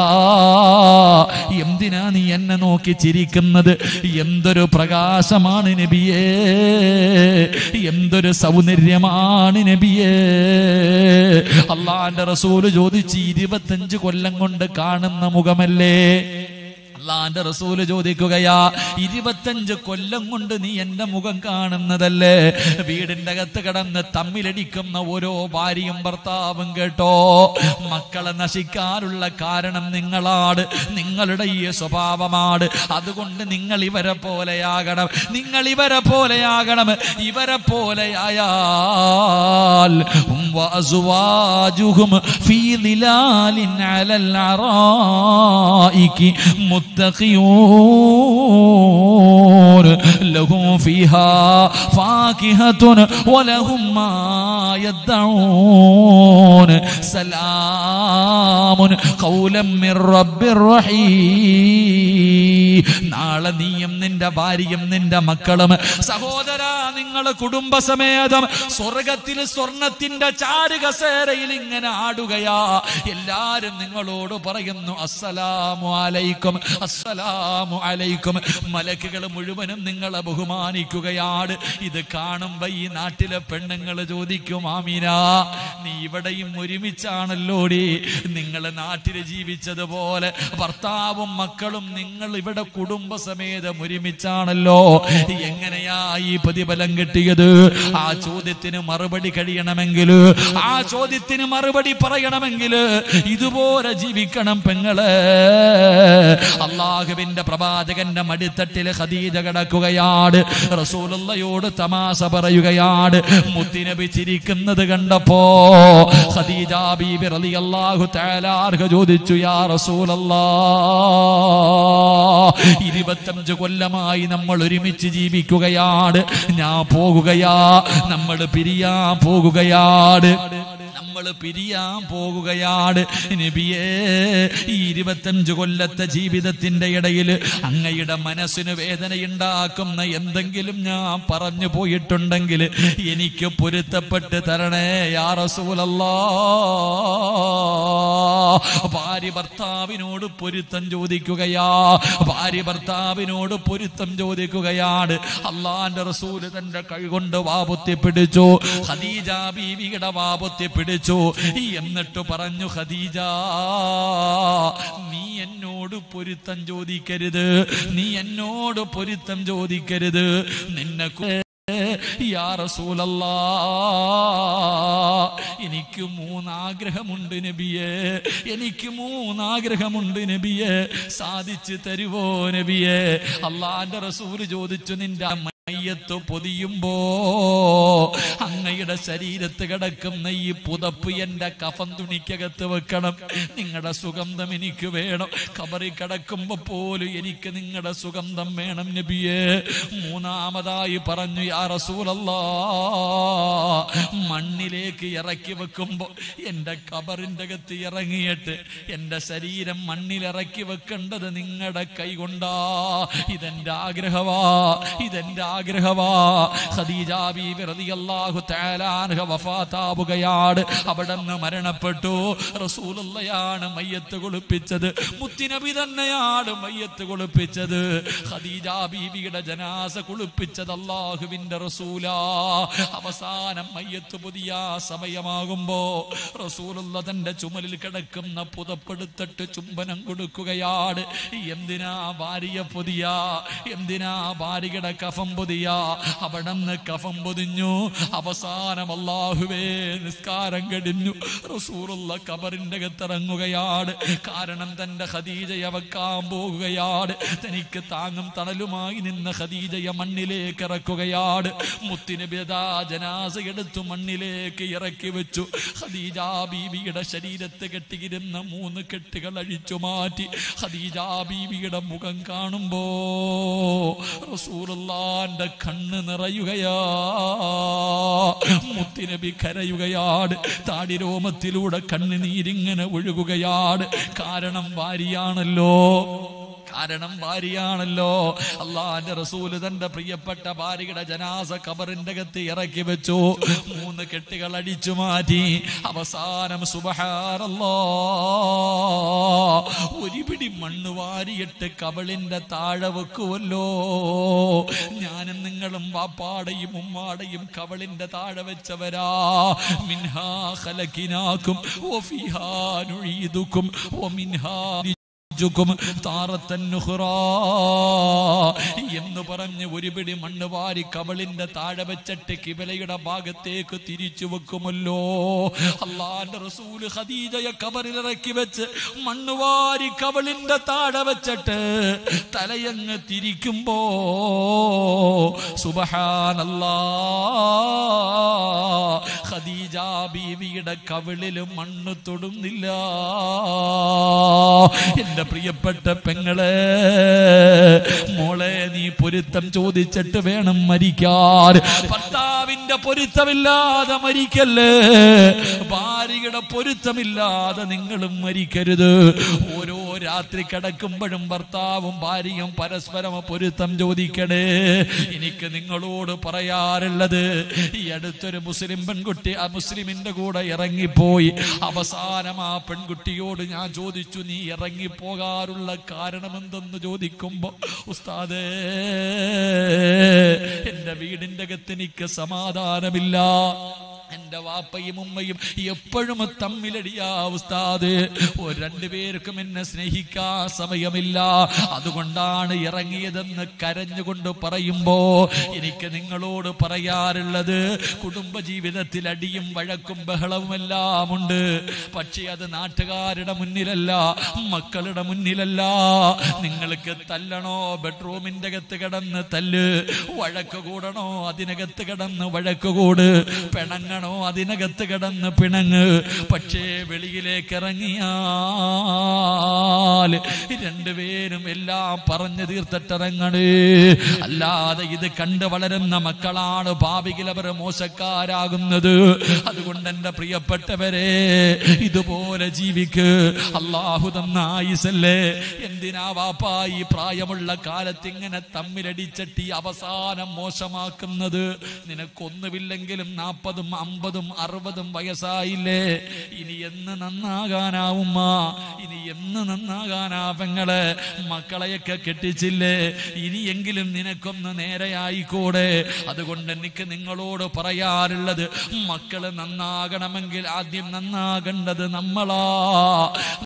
എന്തിനാ നീ എന്നെ നോക്കി ചിരിക്കുന്നത് എന്തൊരു പ്രകാശമാണ് നബിയേ എന്തൊരു സൗന്ദര്യമാണ് നബിയേ അള്ളാന്റെ റസൂല് ചോദിച്ച് ഇരുപത്തഞ്ച് കൊല്ലം കൊണ്ട് കാണുന്ന മുഖമല്ലേ അള്ളാന്റെ റസൂല് ചോദിക്കുകയാ ഇരുപത്തഞ്ച് കൊല്ലം കൊണ്ട് നീ എന്റെ മുഖം കാണുന്നതല്ലേ വീടിന്റെ അകത്ത് കിടന്ന് തമ്മിലടിക്കുന്ന ഓരോ ഭാര്യയും ഭർത്താവും കേട്ടോ മക്കളെ നശിക്കാനുള്ള കാരണം നിങ്ങളാണ് നിങ്ങളുടെ ഈ സ്വഭാവമാണ് അതുകൊണ്ട് നിങ്ങൾ ഇവരെ പോലെയാകണം നിങ്ങൾ ഇവരെ പോലെയാകണം ഇവരെ പോലെയായാൽ ഹും വഅസ്വാജുഹും ഫീ ളിലാലിൻ അലൽ അറായികി മുത്തഖിയൂൻ ലഹും ഫീഹാ ഫാകിഹത്തുൻ വലഹും മാ യദ്ദഊൻ സലാമുൻ ഖൗലം മിർ റബ്ബിർ റഹീം നാളെ നീയും നിന്റെ ഭാര്യയും നിന്റെ മക്കളും സഹോദര നിങ്ങൾ കുടുംബസമേതം സ്വർഗത്തിൽ സ്വർണത്തിന്റെ ചാരുകസേരയിൽ ഇങ്ങനെ ആടുകയാ എല്ലാരും നിങ്ങളോട് പറയുന്നു അസ്സലാമു അലൈക്കും അസ്സലാമു അലൈക്കും മലക്കുകൾ മുഴുവനും നിങ്ങളെ ബഹുമാനിക്കുകയാണ് ഇത് കാണുമ്പോ ഈ നാട്ടിലെ പെണ്ണുങ്ങൾ ചോദിക്കും ആമീന നീ ഇവിടെയും ഒരുമിച്ചാണല്ലോടി നിങ്ങൾ നാട്ടിൽ ജീവിച്ചതുപോലെ ഭർത്താവും മക്കളും നിങ്ങൾ ഇവിടെ കുടുംബസമേതം ഒരുമിച്ചാണല്ലോ എങ്ങനെയാ ഈ പ്രതിഫലം കിട്ടിയത് ആ ചോദ്യത്തിന് മറുപടി കഴിയണമെങ്കിൽ ആ ചോദ്യത്തിന് മറുപടി പറയണമെങ്കിൽ ഇതുപോലെ ജീവിക്കണം പെങ്ങള് അള്ളാഹുവിന്റെ പ്രവാചകന്റെ മടിത്തട്ടില് ഖദീജ കിടക്കുകയാണ് റസൂലുള്ളയോട് തമാശ പറയുകയാണ് മുത്തിനബി ചിരിക്കുന്നത് കണ്ടപ്പോ ഖദീജ ബീബി റളിയല്ലാഹു തആല അൻഹ ചോദിച്ചു യാ റസൂലല്ലാ ഇരുപത്തഞ്ച് കൊല്ലമായി നമ്മൾ ഒരുമിച്ച് ജീവിക്കുകയാണ് ഞാൻ പോകുകയാ നമ്മൾ പിരിയാൻ പോകുകയാണ് നമ്മൾ പിരിയാൻ പോകുകയാണ് നബിയേ ഈ ഇരുപത്തഞ്ച് കൊല്ലത്തെ ജീവിതത്തിന്റെ ഇടയിൽ അങ്ങയുടെ മനസ്സിന് വേദനയുണ്ടാക്കുന്ന എന്തെങ്കിലും ഞാൻ പറഞ്ഞു പോയിട്ടുണ്ടെങ്കിൽ എനിക്ക് പൊരുത്തപ്പെട്ട് തരണേ യാ റസൂലല്ലാ ഭാര്യ ഭർത്താവിനോട് പൊരുത്തം ചോദിക്കുകയാ ഭാര്യ ഭർത്താവിനോട് പൊരുത്തം ചോദിക്കുകയാണ് അള്ളാന്റെ റസൂല് തന്റെ കൈകൊണ്ട് വാപുത്തി പിടിച്ചു ഖദീജ ബീവിയുടെ വാപുത്തി പിടിച്ചു എന്നിട്ട് പറഞ്ഞു ഖദീജ നീ എന്നോട് പൊരുത്തം ചോദിക്കരുത് നീ എന്നോട് പൊരുത്തം ചോദിക്കരുത് നിന്നെ കു- യാ റസൂലല്ലാ എനിക്ക് മൂന്നാഗ്രഹമുണ്ട് നബിയെ എനിക്ക് മൂന്നാഗ്രഹമുണ്ട് നബിയെ സാധിച്ചു തരുവോ നബിയെ അള്ളാന്റെ റസൂല് ചോദിച്ചു നിന്റെ മയ്യത്ത് പൊതിയുമ്പോ അങ്ങയുടെ ശരീരത്ത് കിടക്കുന്ന ഈ പുതപ്പ് എന്റെ കഫം തുണിക്കകത്ത് വെക്കണം നിങ്ങളുടെ സുഗന്ധം എനിക്ക് വേണം കബറി കിടക്കുമ്പോ പോലും എനിക്ക് നിങ്ങളുടെ സുഗന്ധം വേണം നബിയെ മൂന്നാമതായി പറഞ്ഞു യാ റസൂലല്ലാ മണ്ണിലേക്ക് ഇറക്കി വെക്കുമ്പോ എന്റെ കബറിന്റെ അകത്ത് ഇറങ്ങിയിട്ട് എന്റെ ശരീരം മണ്ണിൽ ഇറക്കി വെക്കേണ്ടത് നിങ്ങളുടെ കൈ കൊണ്ടാ ഇതെന്റെ ആഗ്രഹവാ ഇതെന്റെ ആഗ്രഹവാ ഖദീജ ബീബി റളിയല്ലാഹു തആല അൻഹ വഫാത്താവുകയാണ് അവിടുന്ന് മരണപ്പെട്ടു റസൂലുള്ളയാണ് മയ്യത്ത് കുളിപ്പിച്ചത് മുത്തിനബി തന്നെയാണ് മയ്യത്ത് കുളിപ്പിച്ചത് ഖദീജ ബീവിയുടെ ജനാസ കുളിപ്പിച്ചത് അള്ളാഹുവിന്റെ റസൂലാ അവസാനം മയ്യത്ത് പുതിയ സമയമാകുമ്പോ റസൂലുള്ള തന്റെ ചുമലിൽ കിടക്കുന്ന പുതപ്പെടുത്തിട്ട് ചുംബനം കൊടുക്കുകയാണ് എന്തിനാ ഭാര്യ പുതിയ എന്തിനാ ഭാര്യയുടെ കഫം പൊതിയ അവിടന്ന് കഫം പൊതിഞ്ഞു അവസാനം അള്ളാഹുവേ നിസ്കാരം കടിഞ്ഞു റസൂറുള്ള കബറിന്റെ അകത്തിറങ്ങുകയാണ് കാരണം തന്റെ ഖദീജയെ വെക്കാൻ പോകുകയാണ് തനിക്ക് താങ്ങും തണലുമായി നിന്ന ഖദീജയെ മണ്ണിലേക്ക് ഇറക്കുകയാണ് മുത്തിനബിതാ ജനാസ എടുത്തു മണ്ണിലേക്ക് ഇറക്കി വെച്ചു ഖദീജ ബീവിയുടെ ശരീരത്ത് കെട്ടിയിരുന്ന മൂന്ന് കെട്ടുകൾ അഴിച്ചു മാറ്റി ഖദീജ ബീവിയുടെ മുഖം കാണുമ്പോ റസൂലുള്ളാന്റെ ഉമ്മാന്റെ കണ്ണ് നിറയുകയാ മുത്തിനബി കരയുകയാണ് താടിരോമത്തിലൂടെ കണ്ണുനീരിങ്ങനെ ഒഴുകുകയാണ് കാരണം ഭാര്യയാണല്ലോ കാരണം ഭാര്യയാണല്ലോ അള്ളാന്റെ റസൂല് തന്റെ പ്രിയപ്പെട്ട ഭാര്യയുടെ ജനാസ കബറിന്റെ അകത്ത് ഇറക്കി വെച്ചു മൂന്ന് കെട്ടുകൾ അടിച്ചു മാറ്റി അവസാനം സുബഹാറല്ലോ ഒരു പിടി മണ്ണ് വാരിയിട്ട് കബളിന്റെ താഴെ വെക്കുമല്ലോ ഞാനും നിങ്ങളും വാപ്പാടയും ഉമ്മാടയും കവളിന്റെ താഴെ വെച്ചവരാ മിൻഹാ ഖലഖിനാക്കും വഫീഹാ നുഈദുക്കും വമിൻഹാ ും എന്ന് പറഞ്ഞ് ഒരു പിടി മണ്ണ് വാരി കവളിന്റെ താഴെ വെച്ചിട്ട് കിബലയുടെ ഭാഗത്തേക്ക് തിരിച്ചു വെക്കുമല്ലോ അള്ളാന്റെ റസൂല് ഖദീജയെ കബറിലിറക്കി വെച്ച് മണ്ണ് വാരി കവളിന്റെ താഴെ വെച്ചിട്ട് തലയങ്ങ് തിരിക്കുമ്പോ സുബഹാനല്ലാ ഖദീജ ബീവിയുടെ കവിളില് മണ്ണ് തൊടുന്നില്ല എന്റെ പ്രിയപ്പെട്ട പെങ്ങളെ മോളെ നീ പൊരുത്തം ചോദിച്ചിട്ട് വേണം മരിക്കാൻ ഭർത്താവിന്റെ പൊരുത്തമില്ലാതെ മരിക്കല്ലേ ഭാര്യയുടെ പൊരുത്തമില്ലാതെ നിങ്ങളും മരിക്കരുത് ഓരോ രാത്രി കിടക്കുമ്പോഴും ഭർത്താവും ഭാര്യയും പരസ്പരം പൊരുത്തം ചോദിക്കണേ എനിക്ക് നിങ്ങളോട് പറയാറുള്ളത് ഈ അടുത്തൊരു മുസ്ലിം പെൺകുട്ടി ആ മുസ്ലിമിന്റെ കൂടെ ഇറങ്ങിപ്പോയി അവസാനം ആ പെൺകുട്ടിയോട് ഞാൻ ചോദിച്ചു നീ ഇറങ്ങിപ്പോകാറുള്ള കാരണമെന്തെന്ന് ചോദിക്കുമ്പോ ഉസ്താദേ എന്റെ വീടിന്റെ അകത്ത് എനിക്ക് സമാധാനമില്ല എന്റെ വാപ്പയും ഉമ്മയും എപ്പോഴും തമ്മിലടിയാ ഉസ്താദ് ഓ രണ്ടുപേർക്കും എന്നെ സ്നേഹിക്കാൻ സമയമില്ല അതുകൊണ്ടാണ് ഇറങ്ങിയതെന്ന് കരഞ്ഞുകൊണ്ട് പറയുമ്പോ എനിക്ക് നിങ്ങളോട് പറയാറുള്ളത് കുടുംബ ജീവിതത്തിൽ അടിയും വഴക്കും ബഹളവും എല്ലാം ഉണ്ട് പക്ഷേ അത് നാട്ടുകാരുടെ മുന്നിലല്ല മക്കളുടെ മുന്നിലല്ല നിങ്ങൾക്ക് തല്ലണോ ബെഡ്റൂമിന്റെ അകത്ത് കിടന്ന് തല്ല് വഴക്ക് കൂടണോ അതിനകത്ത് കിടന്ന് വഴക്ക് കൂട് പിണങ്ങ ഇറങ്ങണോ അതിനകത്ത് കിടന്ന് പിണങ്ങ് പക്ഷേ വെളിയിലേക്ക് ഇറങ്ങിയാൽ രണ്ടുപേരും എല്ലാം പറഞ്ഞു തീർത്തിട്ടിറങ്ങണേ അല്ലാതെ ഇത് കണ്ട് വളരുന്ന മക്കളാണ് ഭാവിയിൽ അവർ മോശക്കാരാകുന്നത് അതുകൊണ്ട് എന്റെ പ്രിയപ്പെട്ടവരെ ഇതുപോലെ ജീവിക്ക് അള്ളാഹു തന്ന ആയുസല്ലേ എന്തിനാ വാപ്പാ ഈ പ്രായമുള്ള കാലത്ത് ഇങ്ങനെ തമ്മിലടിച്ചിട്ട് ഈ അവസാനം മോശമാക്കുന്നത് നിനക്കൊന്നുമില്ലെങ്കിലും നാൽപ്പതും അമ്പതും അറുപതും വയസ്സായില്ലേ ഇനി എന്ന് നന്നാകാനാവുമ്മ ഇനി എന്ന് നന്നാകാനാ പെങ്ങളെ മക്കളെയൊക്കെ കെട്ടിച്ചില്ലേ ഇനിയെങ്കിലും നിനക്കൊന്ന് നേരെയായിക്കൂടെ അതുകൊണ്ട് എനിക്ക് നിങ്ങളോട് പറയാറുള്ളത് മക്കള് നന്നാകണമെങ്കിൽ ആദ്യം നന്നാകേണ്ടത് നമ്മളാ